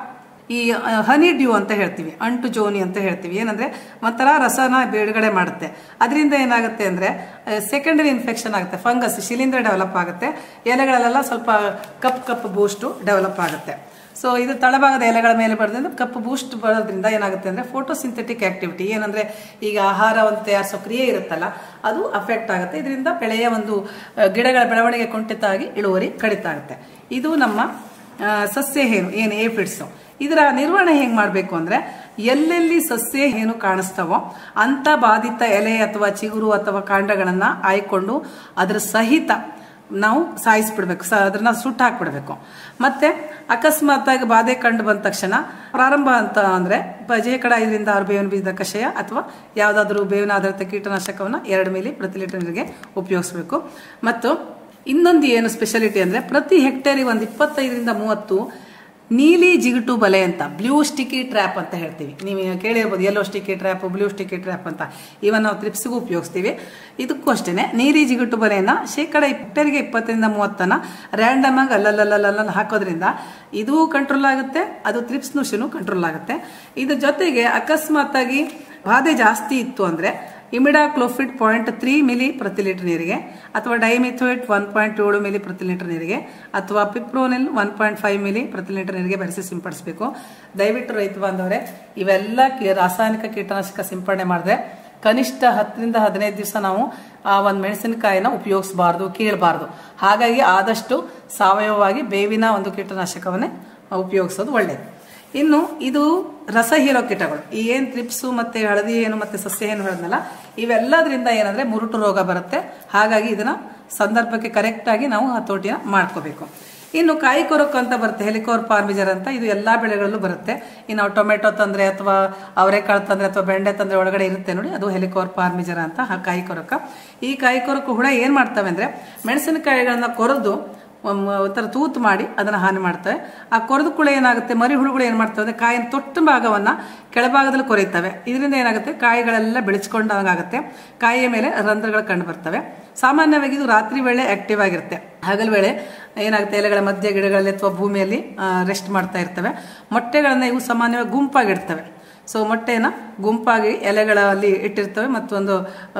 ಈ ಹನಿ ಡ್ಯೂ ಅಂತ ಹೇಳ್ತೀವಿ ಅಂಟು ಜೋನಿ ಅಂತ ಹೇಳ್ತೀವಿ ಏನಂದ್ರೆ ಒಂಥರ ರಸನ ಬಿಡುಗಡೆ ಮಾಡುತ್ತೆ ಅದರಿಂದ ಏನಾಗುತ್ತೆ ಅಂದ್ರೆ ಸೆಕೆಂಡರಿ ಇನ್ಫೆಕ್ಷನ್ ಆಗುತ್ತೆ ಫಂಗಸ್ ಶಿಲೀಂಧ್ರ ಡೆವಲಪ್ ಆಗುತ್ತೆ ಎಲೆಗಳಲ್ಲೆಲ್ಲ ಸ್ವಲ್ಪ ಕಪ್ ಕಪ್ ಬೂಸ್ಟು ಡೆವಲಪ್ ಆಗುತ್ತೆ ಸೊ ಇದು ತಳಭಾಗದ ಎಲೆಗಳ ಮೇಲೆ ಬರೋದ್ರಿಂದ ಕಪ್ಪು ಬೂಸ್ಟ್ ಬರೋದ್ರಿಂದ ಏನಾಗುತ್ತೆ ಅಂದರೆ ಫೋಟೋಸಿಂಥೆಟಿಕ್ ಆಕ್ಟಿವಿಟಿ ಏನಂದರೆ ಈಗ ಆಹಾರವನ್ನು ತಯಾರಿಸೋ ಕ್ರಿಯೆ ಇರುತ್ತಲ್ಲ ಅದು ಅಫೆಕ್ಟ್ ಆಗುತ್ತೆ ಇದರಿಂದ ಬೆಳೆಯ ಒಂದು ಆ, ಗಿಡಗಳ ಬೆಳವಣಿಗೆ ಕುಂಠಿತ ಆಗಿ ಇಳುವರಿ ಕಡಿತ ಆಗುತ್ತೆ ಇದು ನಮ್ಮ ಆ, ಸಸ್ಯ ಹೇನು ಏನು ಏಫಿಡ್ಸು ಇದರ ನಿರ್ವಹಣೆ ಹೆಂಗೆ ಮಾಡಬೇಕು ಅಂದರೆ ಎಲ್ಲೆಲ್ಲಿ ಸಸ್ಯ ಏನು ಕಾಣಿಸ್ತಾವೋ ಅಂಥ ಬಾಧಿತ ಎಲೆ ಅಥವಾ ಚಿಗುರು ಅಥವಾ ಕಾಂಡಗಳನ್ನು ಆಯ್ಕೊಂಡು ಅದರ ಸಹಿತ ನಾವು ಸಾಯಿಸ್ಬಿಡ್ಬೇಕು ಸ ಅದನ್ನ ಸುಟ್ಟು ಹಾಕ್ಬಿಡ್ಬೇಕು ಮತ್ತೆ ಅಕಸ್ಮಾತ್ತಾಗಿ ಬಾಧೆ ಕಂಡು ಬಂದ ತಕ್ಷಣ ಪ್ರಾರಂಭ ಅಂತ ಅಂದ್ರೆ ಜೇಕಡ ಐದರಿಂದ ಆರು ಬೇವಿನ ಬೀಜದ ಕಷಾಯ ಅಥವಾ ಯಾವುದಾದ್ರೂ ಬೇವಿನ ಆಧಾರಿತ ಕೀಟನಾಶಕವನ್ನು ಎರಡು ಮಿಲಿ ಪ್ರತಿ ಲೀಟರ್ ನೀರಿಗೆ ಉಪಯೋಗಿಸಬೇಕು ಮತ್ತು ಇನ್ನೊಂದು ಏನು ಸ್ಪೆಷಾಲಿಟಿ ಅಂದ್ರೆ ಪ್ರತಿ ಹೆಕ್ಟೇರಿಗೆ ಒಂದು ಇಪ್ಪತ್ತೈದರಿಂದ ಮೂವತ್ತು ನೀಲಿ ಜಿಗುಟು ಬಲೆ ಅಂತ ಬ್ಲೂ ಸ್ಟಿಕ್ಕಿ ಟ್ರ್ಯಾಪ್ ಅಂತ ಹೇಳ್ತೀವಿ ನೀವು ಕೇಳಿರ್ಬೋದು yellow sticky trap blue sticky trap ಅಂತ ಇವನ್ ನಾವು ತ್ರಿಪ್ಸಿಗೂ ಉಪಯೋಗಿಸ್ತೀವಿ ಇದಕ್ಕೂ ಅಷ್ಟೇ ನೀಲಿ ಜಿಗುಟು ಬಲೆಯನ್ನ ಶೇಕಡ ಹೆಕ್ಟೇರ್ಗೆ ಇಪ್ಪತ್ತರಿಂದ ಮೂವತ್ತನ್ನ ರ್ಯಾಂಡಮ್ ಆಗಿ ಅಲ್ಲಲ್ಲಲ್ಲಲ್ಲ ಹಾಕೋದ್ರಿಂದ ಇದು ಕಂಟ್ರೋಲ್ ಆಗುತ್ತೆ ಅದು ತ್ರಿಪ್ಸ್ ನುಷನು ಕಂಟ್ರೋಲ್ ಆಗುತ್ತೆ ಇದ್ರ ಜೊತೆಗೆ ಅಕಸ್ಮಾತ್ತಾಗಿ ಬಾಧೆ ಜಾಸ್ತಿ ಇತ್ತು ಅಂದ್ರೆ ಇಮಿಡಾಕ್ಲೋಫಿಡ್ ಪಾಯಿಂಟ್ ತ್ರೀ ಮಿಲಿ ಪ್ರತಿ ಲೀಟರ್ ನೀರಿಗೆ ಅಥವಾ ಡೈಮಿಥೋಯಿಟ್ ಒನ್ ಪಾಯಿಂಟ್ ಏಳು ಮಿಲಿ ಪ್ರತಿ ಲೀಟರ್ ನೀರಿಗೆ ಅಥವಾ fipronil one point five milli ಪ್ರತಿ ಲೀಟರ್ ನೀರಿಗೆ ಬೆರೆಸಿ ಸಿಂಪಡಿಸಬೇಕು ದಯವಿಟ್ಟು ರೈತ ಬಾಂಧವರೇ ಇವೆಲ್ಲ ಕಿ- ರಾಸಾಯನಿಕ ಕೀಟನಾಶಕ ಸಿಂಪಡಣೆ ಮಾಡಿದ್ರೆ ಕನಿಷ್ಠ ಹತ್ತರಿಂದ ಹದಿನೈದು ದಿವಸ ನಾವು ಆ ಒಂದು ಮೆಣಸಿನಕಾಯಿನ ಉಪಯೋಗಿಸಬಾರ್ದು ಕೀಳಬಾರ್ದು ಹಾಗಾಗಿ ಆದಷ್ಟು ಸಾವಯವವಾಗಿ ಬೇವಿನ ಒಂದು ಕೀಟನಾಶಕವನ್ನೇ ಉಪಯೋಗಿಸೋದು ಒಳ್ಳೆಯದು ಇನ್ನು ಇದು ರಸ ಹೀರೋ ಕೀಟಗಳು ಈ ಏನ್ ತ್ರಿಪ್ಸು ಮತ್ತೆ ಹಳದಿ ಏನು ಮತ್ತೆ ಸಸ್ಯ ಏನು ಹೇಳಿದ್ನಲ್ಲ ಇವೆಲ್ಲದರಿಂದ ಏನಂದ್ರೆ ಮುರುಟು ರೋಗ ಬರುತ್ತೆ ಹಾಗಾಗಿ ಇದನ್ನ ಸಂದರ್ಭಕ್ಕೆ ಕರೆಕ್ಟ್ ಆಗಿ ನಾವು ಹತೋಟಿನ ಮಾಡ್ಕೋಬೇಕು ಇನ್ನು ಕಾಯಿ ಕೊರಕು ಅಂತ ಬರುತ್ತೆ ಹೆಲಿಕೋರ್ ಪಾರ್ಮಿಜರ್ ಅಂತ ಇದು ಎಲ್ಲಾ ಬೆಳೆಗಳಲ್ಲೂ ಬರುತ್ತೆ ಇನ್ನು ನಾವು ಟೊಮೆಟೊ ತಂದ್ರೆ ಅಥವಾ ಅವರೆಕಾಳು ತಂದ್ರೆ ಅಥವಾ ಬೆಂಡೆ ತಂದ್ರೆ ಒಳಗಡೆ ಇರುತ್ತೆ ನೋಡಿ ಅದು ಹೆಲಿಕೋರ್ ಪಾರ್ಮಿಜರ ಅಂತ ಆ ಕಾಯಿ ಕೊರಕ ಈ ಕಾಯಿ ಕೊರಕು ಹುಳ ಏನ್ ಮಾಡ್ತವೆ ಅಂದ್ರೆ ಮೆಣಸಿನಕಾಯಿಗಳನ್ನ ಕೊರೆದು ಒಮ್ಮ- ಒಂಥರ ತೂತು ಮಾಡಿ ಅದನ್ನು ಹಾನಿ ಮಾಡ್ತವೆ ಆ ಕೊರೆದು ಕೂಡ ಏನಾಗುತ್ತೆ ಮರಿ ಹುಳುಗಳು ಏನು ಮಾಡ್ತವೆ ಅಂದ್ರೆ ಕಾಯಿನ ತೊಟ್ಟ ಭಾಗವನ್ನ ಕೆಳಭಾಗದಲ್ಲಿ ಕೊರೆಯುತ್ತವೆ ಇದರಿಂದ ಏನಾಗುತ್ತೆ ಕಾಯಿಗಳೆಲ್ಲ ಬೆಳೆಸ್ಕೊಂಡಾಗುತ್ತೆ ಕಾಯಿಯ ಮೇಲೆ ರಂಧ್ರಗಳು ಕಂಡು ಬರ್ತವೆ ಸಾಮಾನ್ಯವಾಗಿ ಇದು ರಾತ್ರಿ ವೇಳೆ ಆಕ್ಟಿವ್ ಆಗಿರುತ್ತೆ ಹಗಲು ವೇಳೆ ಏನಾಗುತ್ತೆ ಎಲೆಗಳ ಮಧ್ಯ ಗಿಡಗಳಲ್ಲಿ ಅಥವಾ ಭೂಮಿಯಲ್ಲಿ ರೆಸ್ಟ್ ಮಾಡ್ತಾ ಇರ್ತವೆ ಮೊಟ್ಟೆಗಳನ್ನ ಇವು ಸಾಮಾನ್ಯವಾಗಿ ಗುಂಪಾಗಿರ್ತವೆ ಸೊ ಮೊಟ್ಟೆನ ಗುಂಪಾಗಿ ಎಲೆಗಳಲ್ಲಿ ಇಟ್ಟಿರ್ತವೆ ಮತ್ತೊಂದು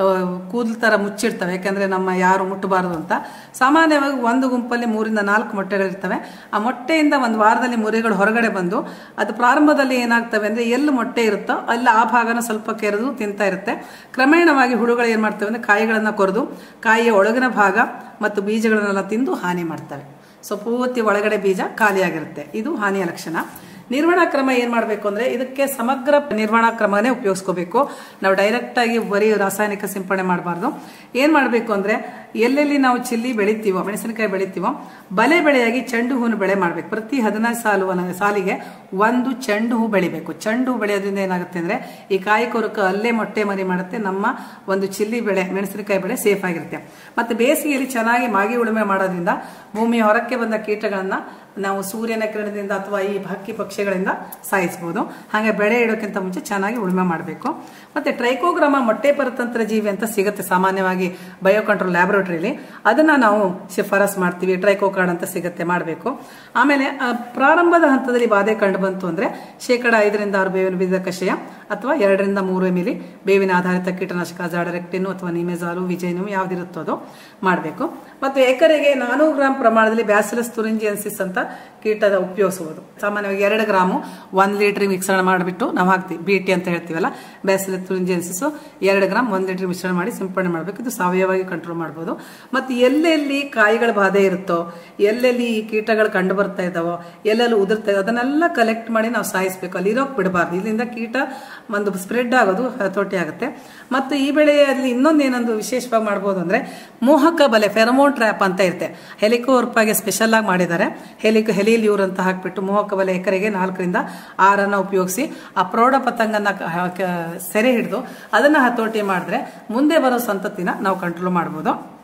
ಕೂದಲು ಥರ ಮುಚ್ಚಿರ್ತವೆ ಯಾಕಂದ್ರೆ ನಮ್ಮ ಯಾರು ಮುಟ್ಟಬಾರದು ಅಂತ ಸಾಮಾನ್ಯವಾಗಿ ಒಂದು ಗುಂಪಲ್ಲಿ ಮೂರಿಂದ ನಾಲ್ಕು ಮೊಟ್ಟೆಗಳಿರ್ತವೆ ಆ ಮೊಟ್ಟೆಯಿಂದ ಒಂದು ವಾರದಲ್ಲಿ ಮುರಿಗಳು ಹೊರಗಡೆ ಬಂದು ಅದು ಪ್ರಾರಂಭದಲ್ಲಿ ಏನಾಗ್ತವೆ ಅಂದ್ರೆ ಎಲ್ಲಿ ಮೊಟ್ಟೆ ಇರುತ್ತೋ ಅಲ್ಲಿ ಆ ಭಾಗನ ಸ್ವಲ್ಪ ಕೆರೆದು ತಿಂತಾ ಇರುತ್ತೆ ಕ್ರಮೇಣವಾಗಿ ಹುಳುಗಳು ಏನ್ ಮಾಡ್ತವೆ ಅಂದ್ರೆ ಕಾಯಿಗಳನ್ನ ಕೊರೆದು ಕಾಯಿಯ ಒಳಗಿನ ಭಾಗ ಮತ್ತು ಬೀಜಗಳನ್ನೆಲ್ಲ ತಿಂದು ಹಾನಿ ಮಾಡ್ತವೆ ಸೊ ಪೂರ್ತಿ ಒಳಗಡೆ ಬೀಜ ಖಾಲಿಯಾಗಿರುತ್ತೆ ಇದು ಹಾನಿಯ ಲಕ್ಷಣ ನಿರ್ವಹಣಾ ಕ್ರಮ ಏನ್ ಮಾಡಬೇಕು ಅಂದ್ರೆ ಇದಕ್ಕೆ ಸಮಗ್ರ ನಿರ್ವಹಣಾ ಕ್ರಮನೇ ಉಪಯೋಗಿಸ್ಕೋಬೇಕು ನಾವು ಡೈರೆಕ್ಟ್ ಆಗಿ ಬರೀ ರಾಸಾಯನಿಕ ಸಿಂಪಡಣೆ ಮಾಡಬಾರ್ದು ಏನ್ ಮಾಡಬೇಕು ಅಂದ್ರೆ ಎಲ್ಲೆಲ್ಲಿ ನಾವು ಚಿಲ್ಲಿ ಬೆಳಿತೀವೋ ಮೆಣಸಿನಕಾಯಿ ಬೆಳಿತೀವೋ ಬಲೆ ಬೆಳೆಯಾಗಿ ಚೆಂಡು ಹೂವಿನ ಬೆಳೆ ಮಾಡಬೇಕು ಪ್ರತಿ ಹದಿನೈದು ಸಾಲು ಸಾಲಿಗೆ ಒಂದು ಚೆಂಡು ಹೂ ಬೆಳಿಬೇಕು ಚೆಂಡು ಹೂ ಬೆಳೆಯೋದ್ರಿಂದ ಏನಾಗುತ್ತೆ ಅಂದ್ರೆ ಈ ಕಾಯಿ ಕೊರಕ ಅಲ್ಲೇ ಮೊಟ್ಟೆ ಮರಿ ಮಾಡುತ್ತೆ ನಮ್ಮ ಒಂದು ಚಿಲ್ಲಿ ಬೆಳೆ ಮೆಣಸಿನಕಾಯಿ ಬೆಳೆ ಸೇಫ್ ಆಗಿರುತ್ತೆ ಮತ್ತೆ ಬೇಸಿಗೆಯಲ್ಲಿ ಚೆನ್ನಾಗಿ ಮಾಗಿ ಉಳುಮೆ ಮಾಡೋದ್ರಿಂದ ಭೂಮಿಯ ಹೊರಕ್ಕೆ ಬಂದ ಕೀಟಗಳನ್ನ ನಾವು ಸೂರ್ಯನ ಕಿರಣದಿಂದ ಅಥವಾ ಈ ಹಕ್ಕಿ ಪಕ್ಷಿಗಳಿಂದ ಸಾಯಿಸಬಹುದು ಹಾಗೆ ಬೆಳೆ ಇಡೋಕ್ಕಿಂತ ಮುಂಚೆ ಚೆನ್ನಾಗಿ ಉಳುಮೆ ಮಾಡಬೇಕು ಮತ್ತೆ ಟ್ರೈಕೋಗ್ರಾಮ ಮೊಟ್ಟೆ ಪರತಂತ್ರ ಜೀವಿ ಅಂತ ಸಿಗುತ್ತೆ ಸಾಮಾನ್ಯವಾಗಿ ಬಯೋ ಕಂಟ್ರೋಲ್ ಲ್ಯಾಬೊರೇಟರಿಲಿ ಅದನ್ನ ನಾವು ಶಿಫಾರಸ್ ಮಾಡ್ತೀವಿ ಟ್ರೈಕೋಕಾರ್ಡ್ ಅಂತ ಸಿಗುತ್ತೆ ಮಾಡಬೇಕು ಆಮೇಲೆ ಆ, ಪ್ರಾರಂಭದ ಹಂತದಲ್ಲಿ ಬಾಧೆ ಕಂಡು ಬಂತು ಅಂದ್ರೆ ಶೇಕಡ ಐದರಿಂದ ಆರು ಬೇವಿನ ಬೀಜದ ಕಷಾಯ ಅಥವಾ ಎರಡರಿಂದ ಮೂರು ಮಿಲಿ ಬೇವಿನ ಆಧಾರಿತ ಕೀಟನಾಶಕ ಜಾಡರೆಕ್ಟಿನ್ ಅಥವಾ ನಿಮೆಜಾಲು ವಿಜಯನು ಯಾವ್ದಿರುತ್ತೋ ಅದು ಮಾಡಬೇಕು ಮತ್ತು ಎಕರೆಗೆ ನಾನೂರು ಗ್ರಾಂ ಪ್ರಮಾಣದಲ್ಲಿ ಬ್ಯಾಸಿಲಸ್ ತುರಿಂಜಿಯನ್ಸಿಸ್ ಅಂತ ಕೀಟದ ಉಪಯೋಗಿಸಬಹುದು ಸಾಮಾನ್ಯವಾಗಿ ಎರಡು ಗ್ರಾಮು ಒಂದ್ ಲೀಟರ್ ಮಿಶ್ರಣ ಮಾಡಿಬಿಟ್ಟು ನಾವು ಹಾಕ್ತೀವಿ ಬಿಟಿ ಅಂತ ಹೇಳ್ತೀವಲ್ಲ ಬ್ಯಾಸಿಲಸ್ ತುರಿಂಜಿಯನ್ಸಿಸ್ ಎರಡು ಗ್ರಾಮ್ ಒಂದ್ ಲೀಟರ್ ಮಿಶ್ರಣ ಮಾಡಿ ಸಿಂಪಡಣೆ ಮಾಡಬೇಕು ಇದು ಸಾವಯವವಾಗಿ ಕಂಟ್ರೋಲ್ ಮಾಡಬಹುದು ಮತ್ತು ಎಲ್ಲೆಲ್ಲಿ ಕಾಯಿಗಳ ಬಾಧೆ ಇರುತ್ತೋ ಎಲ್ಲೆಲ್ಲಿ ಈ ಕೀಟಗಳು ಕಂಡು ಬರ್ತಾ ಇದ್ದಾವೋ ಎಲ್ಲೆಲ್ಲಿ ಉದುರ್ತಾ ಇದೆ ಅದನ್ನೆಲ್ಲ ಕಲೆಕ್ಟ್ ಮಾಡಿ ನಾವು ಸಾಯಿಸಬೇಕು ಅಲ್ಲಿ ಇರೋಕ್ ಬಿಡಬಾರ್ದು ಇದರಿಂದ ಕೀಟ ಒಂದು ಸ್ಪ್ರೆಡ್ ಆಗೋದು ಹತೋಟಿ ಆಗುತ್ತೆ ಮತ್ತು ಈ ಬೆಳೆಯಲ್ಲಿ ಇನ್ನೊಂದು ಏನೊಂದು ವಿಶೇಷವಾಗಿ ಮಾಡ್ಬೋದು ಅಂದ್ರೆ ಮೋಹಕ ಬಲೆ ಫೆರಮೋನ್ ಟ್ರ್ಯಾಪ್ ಅಂತ ಇರುತ್ತೆ ಹೆಲಿಕೋರ್ಪಾಗೆ ಸ್ಪೆಷಲ್ ಆಗಿ ಮಾಡಿದ್ದಾರೆ ಹೆಲಿಕ್ ಹೆಲಿಲ್ಯೂರ್ ಅಂತ ಹಾಕ್ಬಿಟ್ಟು ಮೋಹಕ ಬಲೆ ಎಕರೆಗೆ ನಾಲ್ಕರಿಂದ ಆರನ್ನ ಉಪಯೋಗಿಸಿ ಆ ಪ್ರೌಢ ಪತಂಗನ ಕ- ಕ- ಸೆರೆ ಹಿಡಿದು ಅದನ್ನ ಹತೋಟಿ ಮಾಡಿದ್ರೆ ಮುಂದೆ ಬರೋ ಸಂತತಿನ ನಾವು ಕಂಟ್ರೋಲ್ ಮಾಡ್ಬೋದು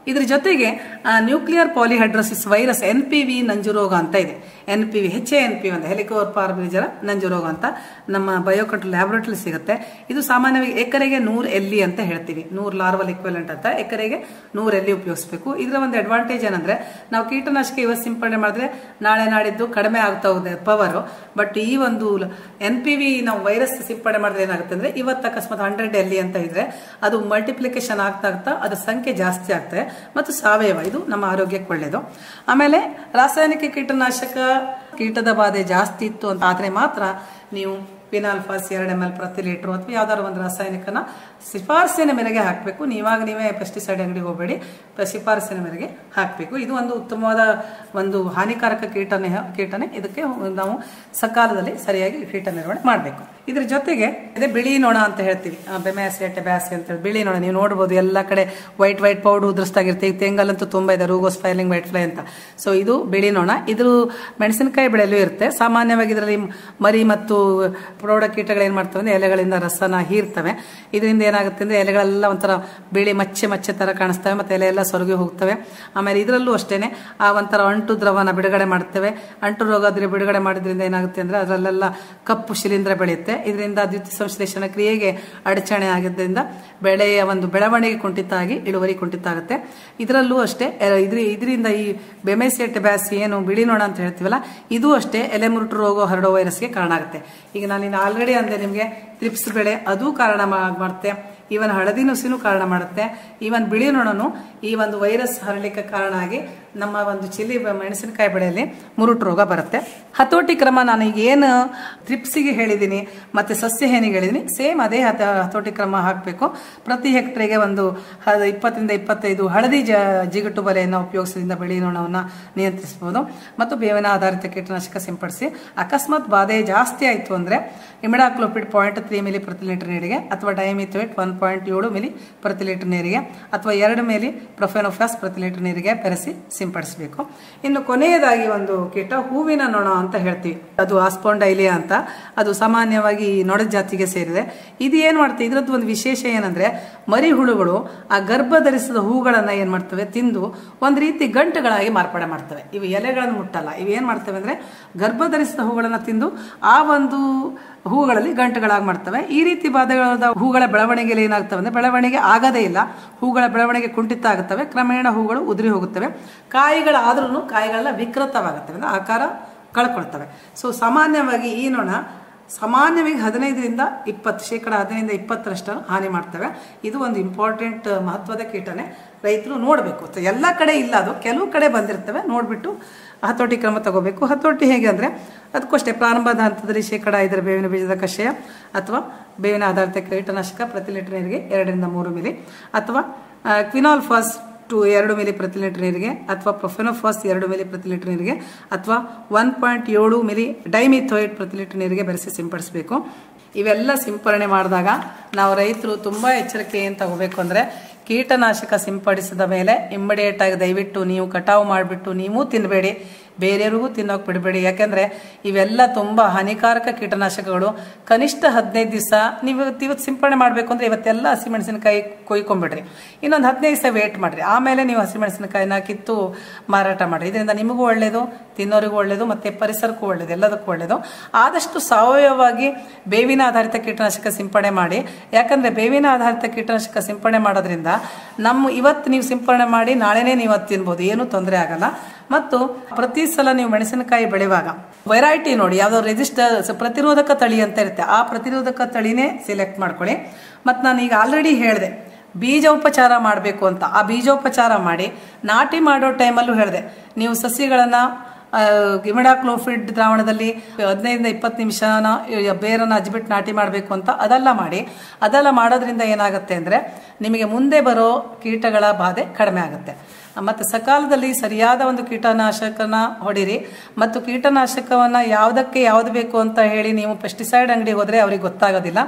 ಇದ್ರ ಜೊತೆಗೆ nuclear polyhedrosis virus N P V ನಂಜುರೋಗ ಅಂತ ಇದೆ N P V H N P ಅಂತ ಹೆಲಿಕೋರ್ ಪಾರ್ಬಿಜರ ನಂಜುರೋಗ ಅಂತ ನಮ್ಮ ಬಯೋಕಂಟ್ರೋಲ್ ಲ್ಯಾಬೊರೇಟರಿ ಸಿಗುತ್ತೆ ಇದು ಸಾಮಾನ್ಯವಾಗಿ ಎಕರೆಗೆ ನೂರು ಎಲ್ಲಿ ಅಂತ ಹೇಳ್ತೀವಿ ನೂರು ಲಾರ್ವಲ್ ಇಕ್ವಲೆಂಟ್ ಅಂತ ಎಕರೆಗೆ ನೂರು ಎಲ್ಲಿ ಉಪಯೋಗಿಸಬೇಕು ಇದರ ಒಂದು ಅಡ್ವಾಂಟೇಜ್ ಏನಂದ್ರೆ ನಾವು ಕೀಟನಾಶಕ ಇವತ್ತು ಸಿಂಪಡಣೆ ಮಾಡಿದ್ರೆ ನಾಳೆ ನಾಡಿದ್ದು ಕಡಿಮೆ ಆಗ್ತಾ ಹೋಗುತ್ತೆ ಪವರ್ ಬಟ್ ಈ ಒಂದು ಎನ್ ಪಿ ವಿ ನಾವು ವೈರಸ್ ಸಿಂಪಡಣೆ ಮಾಡಿದ್ರೆ ಏನಾಗುತ್ತೆ ಅಂದ್ರೆ ಇವತ್ತು ಅಕಸ್ಮಾತ್ ಹಂಡ್ರೆಡ್ ಎಲ್ಲಿ ಅಂತ ಇದ್ರೆ ಅದು ಮಲ್ಟಿಪ್ಲಿಕೇಶನ್ ಆಗ್ತಾ ಆಗ್ತಾ ಅದ್ರ ಸಂಖ್ಯೆ ಜಾಸ್ತಿ ಆಗ್ತದೆ ಮತ್ತು ಸಾವಯವ ಇದು ನಮ್ಮ ಆರೋಗ್ಯಕ್ಕೆ ಒಳ್ಳೆಯದು ಆಮೇಲೆ ರಾಸಾಯನಿಕ ಕೀಟನಾಶಕ ಕೀಟದ ಬಾಧೆ ಜಾಸ್ತಿ ಇತ್ತು ಅಂತ ಆದ್ರೆ ಮಾತ್ರ ನೀವು ಫಿನಾಲ್ಫಾಸ್ ಎರಡು ಎಮ್ ಎಲ್ ಪ್ರತಿ ಲೀಟ್ರು ಅಥವಾ ಯಾವ್ದಾದ್ರು ಒಂದು ರಾಸಾಯನಿಕನ ಶಿಫಾರಸಿನ ಮೇರೆಗೆ ಹಾಕಬೇಕು ನೀವಾಗ ನೀವೇ ಪೆಸ್ಟಿಸೈಡ್ ಅಂಗಡಿಗೆ ಹೋಗಬೇಡಿ ಶಿಫಾರಸಿನ ಮೇರೆಗೆ ಹಾಕಬೇಕು ಇದು ಒಂದು ಉತ್ತಮವಾದ ಒಂದು ಹಾನಿಕಾರಕ ಕೀಟನೆ ಕೀಟನೆ ಇದಕ್ಕೆ ನಾವು ಸಕಾಲದಲ್ಲಿ ಸರಿಯಾಗಿ ಕೀಟ ನಿರ್ವಹಣೆ ಮಾಡಬೇಕು ಇದ್ರ ಜೊತೆಗೆ ಇದೇ ಬಿಳಿ ನೊಣ ಅಂತ ಹೇಳ್ತೀವಿ ಬೆಮ್ಯಾಸಿ ಟೆಬ್ಯಾಸಿ ಅಂತ ಹೇಳಿ ಬಿಳಿ ನೊಣ ನೀವು ನೋಡ್ಬೋದು ಎಲ್ಲ ಕಡೆ ವೈಟ್ ವೈಟ್ ಪೌಡರ್ ಉದುರಿಸ್ತಾಗಿರುತ್ತೆ ಈಗ ತೆಂಗಲ್ಲಂತೂ ತುಂಬಾ ಇದೆ ರೂಗೋಸ್ ಫೈಲಿಂಗ್ ವೈಟ್ ಫ್ಲೈ ಅಂತ ಸೊ ಇದು ಬಿಳಿ ನೊಣ ಇದು ಮೆಣಸಿನಕಾಯಿ ಬೆಳೆಯಲು ಇರುತ್ತೆ ಸಾಮಾನ್ಯವಾಗಿ ಇದರಲ್ಲಿ ಮರಿ ಮತ್ತು ಪ್ರೌಢ ಕೀಟಗಳು ಏನ್ ಮಾಡ್ತವೆ ಅಂದ್ರೆ ಎಲೆಗಳಿಂದ ರಸನ ಹೀರ್ತವೆ ಇದರಿಂದ ಏನಾಗುತ್ತೆ ಅಂದ್ರೆ ಎಲೆಗಳೆಲ್ಲ ಒಂಥರ ಬಿಳಿ ಮಚ್ಚೆ ಮಚ್ಚೆ ತರ ಕಾಣಿಸ್ತವೆ ಮತ್ತೆ ಎಲೆ ಎಲ್ಲ ಸೊರಗಿ ಹೋಗ್ತವೆ ಆಮೇಲೆ ಇದರಲ್ಲೂ ಅಷ್ಟೇನೆ ಆ ಒಂಥರ ಅಂಟು ದ್ರವನ ಬಿಡುಗಡೆ ಮಾಡ್ತೇವೆ ಅಂಟು ರೋಗ ಅದ್ರ ಬಿಡುಗಡೆ ಮಾಡೋದ್ರಿಂದ ಏನಾಗುತ್ತೆ ಅಂದ್ರೆ ಅದರಲ್ಲೆಲ್ಲ ಕಪ್ಪು ಶಿಲೀಂಧ್ರ ಬೆಳೆಯುತ್ತೆ ಇದರಿಂದ ದ್ವಿತೀಯ ಸಂಶ್ಲೇಷಣ ಕ್ರಿಯೆಗೆ ಅಡಚಣೆ ಆಗಿದ್ದರಿಂದ ಬೆಳೆಯ ಒಂದು ಬೆಳವಣಿಗೆ ಕುಂಠಿತ ಆಗಿ ಇಳುವರಿ ಕುಂಠಿತ ಆಗುತ್ತೆ ಇದರಲ್ಲೂ ಅಷ್ಟೇ ಎ- ಇದ್ರ ಇದರಿಂದ ಈ ಬೆಮೆಸೆಟ್ ಬ್ಯಾಸ್ ಏನು ಬಿಳಿ ನೋಣ ಅಂತ ಹೇಳ್ತೀವಲ್ಲ ಇದು ಅಷ್ಟೇ ಎಲೆಮುರುಟು ರೋಗ ಹರಡೋ ವೈರಸ್ಗೆ ಕಾರಣ ಆಗುತ್ತೆ ಈಗ ನಾನು ಇನ್ನು ಆಲ್ರೆಡಿ ಅಂದೆ ನಿಮಗೆ ತ್ರಿಪ್ಸ್ ಬೆಳೆ ಅದು ಕಾರಣ ಮಾ- ಮಾಡುತ್ತೆ ಈವನ್ ಹಳದಿ ನುಸಿನೂ ಕಾರಣ ಮಾಡುತ್ತೆ ಈವನ್ ಬಿಳಿ ನೊಣನು ಈ ಒಂದು ವೈರಸ್ ಹರಳಿಕ್ಕೆ ಕಾರಣ ಆಗಿ ನಮ್ಮ ಒಂದು ಚಿಲ್ಲಿ ಬ- ಮೆಣಸಿನಕಾಯಿ ಬೆಳೆಯಲ್ಲಿ ಮುರುಟು ರೋಗ ಬರುತ್ತೆ ಹತೋಟಿ ಕ್ರಮ ನಾನು ಈಗ ಏನು ತ್ರಿಪ್ಸಿಗೆ ಹೇಳಿದ್ದೀನಿ ಮತ್ತೆ ಸಸ್ಯ ಹೇನಿಗೆ ಹೇಳಿದ್ದೀನಿ ಸೇಮ್ ಅದೇ ಹತ ಹತೋಟಿ ಕ್ರಮ ಹಾಕಬೇಕು ಪ್ರತಿ ಹೆಕ್ಟರ್ಗೆ ಒಂದು ಹ- ಇಪ್ಪತ್ತರಿಂದ ಇಪ್ಪತ್ತೈದು ಹಳದಿ ಜ ಜಿಗಟು ಬಲೆಯನ್ನು ಉಪಯೋಗಿಸೋದ್ರಿಂದ ಬಿಳಿ ನೊಣವನ್ನು ನಿಯಂತ್ರಿಸಬಹುದು ಮತ್ತು ಬೇವಿನ ಆಧಾರಿತ ಕೀಟನಾಶಕ ಸಿಂಪಡಿಸಿ ಅಕಸ್ಮಾತ್ ಬಾಧೆ ಜಾಸ್ತಿ ಆಯಿತು ಅಂದರೆ ಇಮಿಡಾಕ್ಲೋಪಿಡ್ ಪಾಯಿಂಟ್ ತ್ರೀ ಮಿಲಿ ಪ್ರತಿ ಲೀಟರ್ ನೀರಿಗೆ ಅಥವಾ ಡೈಮಿಥೋಯಿಟ್ ಒನ್ ಪಾಯಿಂಟ್ ಏಳು ಮಿಲಿ ಪ್ರತಿ ಲೀಟರ್ ನೀರಿಗೆ ಅಥವಾ ಎರಡು ಮಿಲಿ ಪ್ರೊಫೆನೋಫಾಸ್ ಪ್ರತಿ ಲೀಟರ್ ನೀರಿಗೆ ಬೆರೆಸಿ ಸಿಂಪಡಿಸಬೇಕು ಇನ್ನು ಕೊನೆಯದಾಗಿ ಒಂದು ಕೀಟ ಹೂವಿನ ನೊಣ ಅಂತ ಹೇಳ್ತೀವಿ ಅದು ಆಸ್ಪೋಂಡೈಲಿಯಾ ಅಂತ ಅದು ಸಾಮಾನ್ಯವಾಗಿ ಈ ನೊಣದ ಜಾತಿಗೆ ಸೇರಿದೆ ಇದು ಏನ್ ಮಾಡ್ತದೆ ಇದ್ರದ್ದು ಒಂದು ವಿಶೇಷ ಏನಂದ್ರೆ ಮರಿ ಹುಳುಗಳು ಆ ಗರ್ಭ ಧರಿಸಿದ ಹೂಗಳನ್ನ ಏನ್ ಮಾಡ್ತವೆ ತಿಂದು ಒಂದು ರೀತಿ ಗಂಟುಗಳಾಗಿ ಮಾರ್ಪಾಡೆ ಮಾಡ್ತವೆ ಇವು ಎಲೆಗಳನ್ನು ಮುಟ್ಟಲ್ಲ ಇವು ಏನ್ ಮಾಡ್ತವೆ ಅಂದ್ರೆ ಗರ್ಭ ಧರಿಸಿದ ಹೂಗಳನ್ನ ತಿಂದು ಆ ಒಂದು ಹೂಗಳಲ್ಲಿ ಗಂಟುಗಳಾಗಿ ಮಾಡ್ತವೆ ಈ ರೀತಿ ಬಾಧೆಗಳಾದ ಹೂಗಳ ಬೆಳವಣಿಗೆಯಲ್ಲಿ ಏನಾಗ್ತವೆ ಅಂದ್ರೆ ಬೆಳವಣಿಗೆ ಆಗದೇ ಇಲ್ಲ ಹೂಗಳ ಬೆಳವಣಿಗೆ ಕುಂಠಿತ ಆಗುತ್ತವೆ ಕ್ರಮೇಣ ಹೂಗಳು ಉದುರಿ ಹೋಗುತ್ತವೆ ಕಾಯಿಗಳಾದ್ರೂ ಕಾಯಿಗಳೆಲ್ಲ ವಿಕೃತವಾಗುತ್ತವೆ ಅಂದ್ರೆ ಆಕಾರ ಕಳ್ಕೊಳ್ತವೆ ಸೊ ಸಾಮಾನ್ಯವಾಗಿ ಈ ನೊಣ ಸಾಮಾನ್ಯವಾಗಿ ಹದಿನೈದರಿಂದ ಇಪ್ಪತ್ತು ಶೇಕಡ ಹದಿನೈದರಿಂದ ಇಪ್ಪತ್ತರಷ್ಟು ಹಾನಿ ಮಾಡ್ತವೆ ಇದು ಒಂದು ಇಂಪಾರ್ಟೆಂಟ್ ಮಹತ್ವದ ಕೀಟನೆ ರೈತರು ನೋಡಬೇಕು ಎಲ್ಲ ಕಡೆ ಇಲ್ಲ ಅದು ಕೆಲವು ಕಡೆ ಬಂದಿರ್ತವೆ ನೋಡ್ಬಿಟ್ಟು ಹತೋಟಿ ಕ್ರಮ ತಗೋಬೇಕು ಹತೋಟಿ ಹೇಗೆ ಅಂದರೆ ಅದಕ್ಕೂ ಅಷ್ಟೇ ಪ್ರಾರಂಭದ ಹಂತದಲ್ಲಿ ಶೇಕಡ ಐದರ ಬೇವಿನ ಬೀಜದ ಕಷಾಯ ಅಥವಾ ಬೇವಿನ ಆಧಾರಿತ ಕೀಟನಾಶಕ ಪ್ರತಿ ಲೀಟರ್ ನೀರಿಗೆ ಎರಡರಿಂದ ಮೂರು ಮಿಲಿ ಅಥವಾ ಕ್ವಿನಾಲ್ ಫಾಸ್ ಟು ಎರಡು ಮಿಲಿ ಪ್ರತಿ ಲೀಟರ್ ನೀರಿಗೆ ಅಥವಾ ಪ್ರೊಫೆನೋಫಾಸ್ ಎರಡು ಮಿಲಿ ಪ್ರತಿ ಲೀಟರ್ ನೀರಿಗೆ ಅಥವಾ ಒನ್ ಪಾಯಿಂಟ್ ಏಳು ಮಿಲಿ ಡೈಮಿಥೋಯಿಡ್ ಪ್ರತಿ ಲೀಟರ್ ನೀರಿಗೆ ಬೆರೆಸಿ ಸಿಂಪಡಿಸಬೇಕು ಇವೆಲ್ಲ ಸಿಂಪರಣೆ ಮಾಡಿದಾಗ ನಾವು ರೈತರು ತುಂಬ ಎಚ್ಚರಿಕೆ ಏನು ತಗೋಬೇಕು ಅಂದರೆ ಕೀಟನಾಶಕ ಸಿಂಪಡಿಸಿದ ಮೇಲೆ ಇಮ್ಮಿಡಿಯೇಟ್ ಆಗಿ ದಯವಿಟ್ಟು ನೀವು ಕಟಾವು ಮಾಡಿಬಿಟ್ಟು ನೀವು ತಿನ್ನಬೇಡಿ ಬೇರೆಯವ್ರಿಗೂ ತಿನ್ನೋಕೆ ಬಿಡಬೇಡಿ ಯಾಕೆಂದ್ರೆ ಇವೆಲ್ಲ ತುಂಬಾ ಹಾನಿಕಾರಕ ಕೀಟನಾಶಕಗಳು ಕನಿಷ್ಠ ಹದಿನೈದು ದಿವಸ ನೀವು ಇವತ್ತು ಇವತ್ತು ಸಿಂಪಡಣೆ ಮಾಡಬೇಕು ಅಂದ್ರೆ ಇವತ್ತೆಲ್ಲ ಹಸಿಮೆಣಸಿನಕಾಯಿ ಕೊಯ್ಕೊಂಡ್ಬಿಡ್ರಿ ಇನ್ನೊಂದು ಹದಿನೈದು ದಿವಸ ವೇಟ್ ಮಾಡ್ರಿ ಆಮೇಲೆ ನೀವು ಹಸಿಮೆಣಸಿನಕಾಯಿನ ಕಿತ್ತು ಮಾರಾಟ ಮಾಡ್ರಿ ಇದರಿಂದ ನಿಮಗೂ ಒಳ್ಳೇದು ತಿನ್ನೋರಿಗೂ ಒಳ್ಳೇದು ಮತ್ತೆ ಪರಿಸರಕ್ಕೂ ಒಳ್ಳೇದು ಎಲ್ಲದಕ್ಕೂ ಒಳ್ಳೇದು ಆದಷ್ಟು ಸಾವಯವವಾಗಿ ಬೇವಿನ ಆಧಾರಿತ ಕೀಟನಾಶಕ ಸಿಂಪಡಣೆ ಮಾಡಿ ಯಾಕಂದ್ರೆ ಬೇವಿನ ಆಧಾರಿತ ಕೀಟನಾಶಕ ಸಿಂಪಡಣೆ ಮಾಡೋದ್ರಿಂದ ನಮ್ಮ ಇವತ್ತು ನೀವು ಸಿಂಪಡಣೆ ಮಾಡಿ ನಾಳೆನೇ ನೀವು ಅದು ತಿನ್ಬೋದು ಏನೂ ತೊಂದರೆ ಆಗಲ್ಲ ಮತ್ತು ಪ್ರತಿ ಸಲ ನೀವು ಮೆಣಸಿನಕಾಯಿ ಬೆಳೆಯುವಾಗ ವೆರೈಟಿ ನೋಡಿ ಯಾವುದೋ ರೆಜಿಸ್ಟರ್ ಪ್ರತಿರೋಧಕ ತಳಿ ಅಂತ ಇರುತ್ತೆ ಆ ಪ್ರತಿರೋಧಕ ತಳಿನೇ ಸೆಲೆಕ್ಟ್ ಮಾಡ್ಕೊಳ್ಳಿ ಮತ್ತು ನಾನು ಈಗ ಆಲ್ರೆಡಿ ಹೇಳಿದೆ ಬೀಜೋಪಚಾರ ಮಾಡಬೇಕು ಅಂತ ಆ ಬೀಜೋಪಚಾರ ಮಾಡಿ ನಾಟಿ ಮಾಡೋ ಟೈಮಲ್ಲೂ ಹೇಳಿದೆ ನೀವು ಸಸಿಗಳನ್ನು ಗಿಮಿಡಾಕ್ಲೋಫಿಡ್ ದ್ರಾವಣದಲ್ಲಿ ಹದಿನೈದರಿಂದ ಇಪ್ಪತ್ತು ನಿಮಿಷನ ಬೇರನ್ನು ಹಚ್ಬಿಟ್ಟು ನಾಟಿ ಮಾಡಬೇಕು ಅಂತ ಅದೆಲ್ಲ ಮಾಡಿ ಅದೆಲ್ಲ ಮಾಡೋದ್ರಿಂದ ಏನಾಗುತ್ತೆ ಅಂದರೆ ನಿಮಗೆ ಮುಂದೆ ಬರೋ ಕೀಟಗಳ ಬಾಧೆ ಕಡಿಮೆ ಆಗುತ್ತೆ ಮತ್ತು ಸಕಾಲದಲ್ಲಿ ಸರಿಯಾದ ಒಂದು ಕೀಟನಾಶಕನ ಹೊಡಿರಿ ಮತ್ತು ಕೀಟನಾಶಕವನ್ನು ಯಾವುದಕ್ಕೆ ಯಾವುದು ಬೇಕು ಅಂತ ಹೇಳಿ ನೀವು ಪೆಸ್ಟಿಸೈಡ್ ಅಂಗಡಿಗೆ ಹೋದರೆ ಅವ್ರಿಗೆ ಗೊತ್ತಾಗೋದಿಲ್ಲ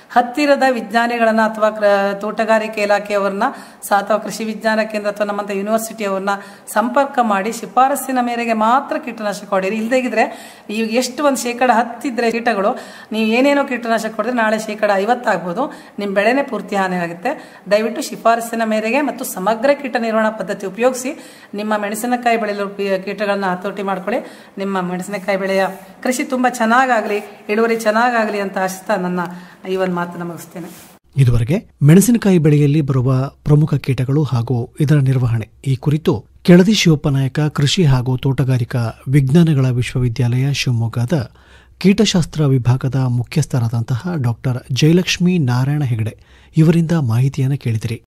ಹತ್ತಿರದ ವಿಜ್ಞಾನಿಗಳನ್ನ ಅಥವಾ ಕ್ರ- ತೋಟಗಾರಿಕೆ ಇಲಾಖೆಯವರನ್ನ ಸ- ಅಥವಾ ಕೃಷಿ ವಿಜ್ಞಾನ ಕೇಂದ್ರ ಅಥವಾ ನಮ್ಮಂತ ಯೂನಿವರ್ಸಿಟಿಯವ್ರನ್ನ ಸಂಪರ್ಕ ಮಾಡಿ ಶಿಫಾರಸ್ಸಿನ ಮೇರೆಗೆ ಮಾತ್ರ ಕೀಟನಾಶಕ ಹೊಡೀರಿ ಇಲ್ದೇಗಿದ್ರೆ ಈಗ ಎಷ್ಟು ಒಂದು ಶೇಕಡ ಹತ್ತಿದ್ರೆ ಕೀಟಗಳು ನೀವು ಏನೇನೋ ಕೀಟನಾಶಕ ಹೊಡೆದ್ರೆ ನಾಳೆ ಶೇಕಡ ಐವತ್ತಾಗ್ಬೋದು ನಿಮ್ಮ ಬೆಳೆನೇ ಪೂರ್ತಿ ಹಾನಿ ಆಗುತ್ತೆ ದಯವಿಟ್ಟು ಶಿಫಾರಸ್ಸಿನ ಮೇರೆಗೆ ಮತ್ತು ಸಮಗ್ರ ಕೀಟ ನಿರ್ವಹಣಾ ಪದ್ಧತಿ ಉಪಯೋಗಿಸಿ ನಿಮ್ಮ ಮೆಣಸಿನಕಾಯಿ ಬೆಳೆಯಲು ಕೀಟಗಳನ್ನ ಹತೋಟಿ ಮಾಡ್ಕೊಳ್ಳಿ ನಿಮ್ಮ ಮೆಣಸಿನಕಾಯಿ ಬೆಳೆಯ ಕೃಷಿ ತುಂಬ ಚೆನ್ನಾಗಾಗಲಿ ಇಳುವರಿ ಚೆನ್ನಾಗಾಗಲಿ ಅಂತ ಆಶಿಸ್ತಾ ನನ್ನ ಈ ಒಂದು ಮಾತನ್ನು ಮುಗಿಸ್ತೇನೆ ಇದುವರೆಗೆ ಮೆಣಸಿನಕಾಯಿ ಬೆಳೆಯಲ್ಲಿ ಬರುವ ಪ್ರಮುಖ ಕೀಟಗಳು ಹಾಗೂ ಇದರ ನಿರ್ವಹಣೆ ಈ ಕುರಿತು ಕೆಳದಿ ಶಿವಪ್ಪನಾಯಕ ಕೃಷಿ ಹಾಗೂ ತೋಟಗಾರಿಕಾ ವಿಜ್ಞಾನಗಳ ವಿಶ್ವವಿದ್ಯಾಲಯ ಶಿವಮೊಗ್ಗದ ಕೀಟಶಾಸ್ತ್ರ ವಿಭಾಗದ ಮುಖ್ಯಸ್ಥರಾದಂತಹ ಡಾಕ್ಟರ್ ಜಯಲಕ್ಷ್ಮಿ ನಾರಾಯಣ ಹೆಗಡೆ ಇವರಿಂದ ಮಾಹಿತಿಯನ್ನು ಕೇಳಿದಿರಿ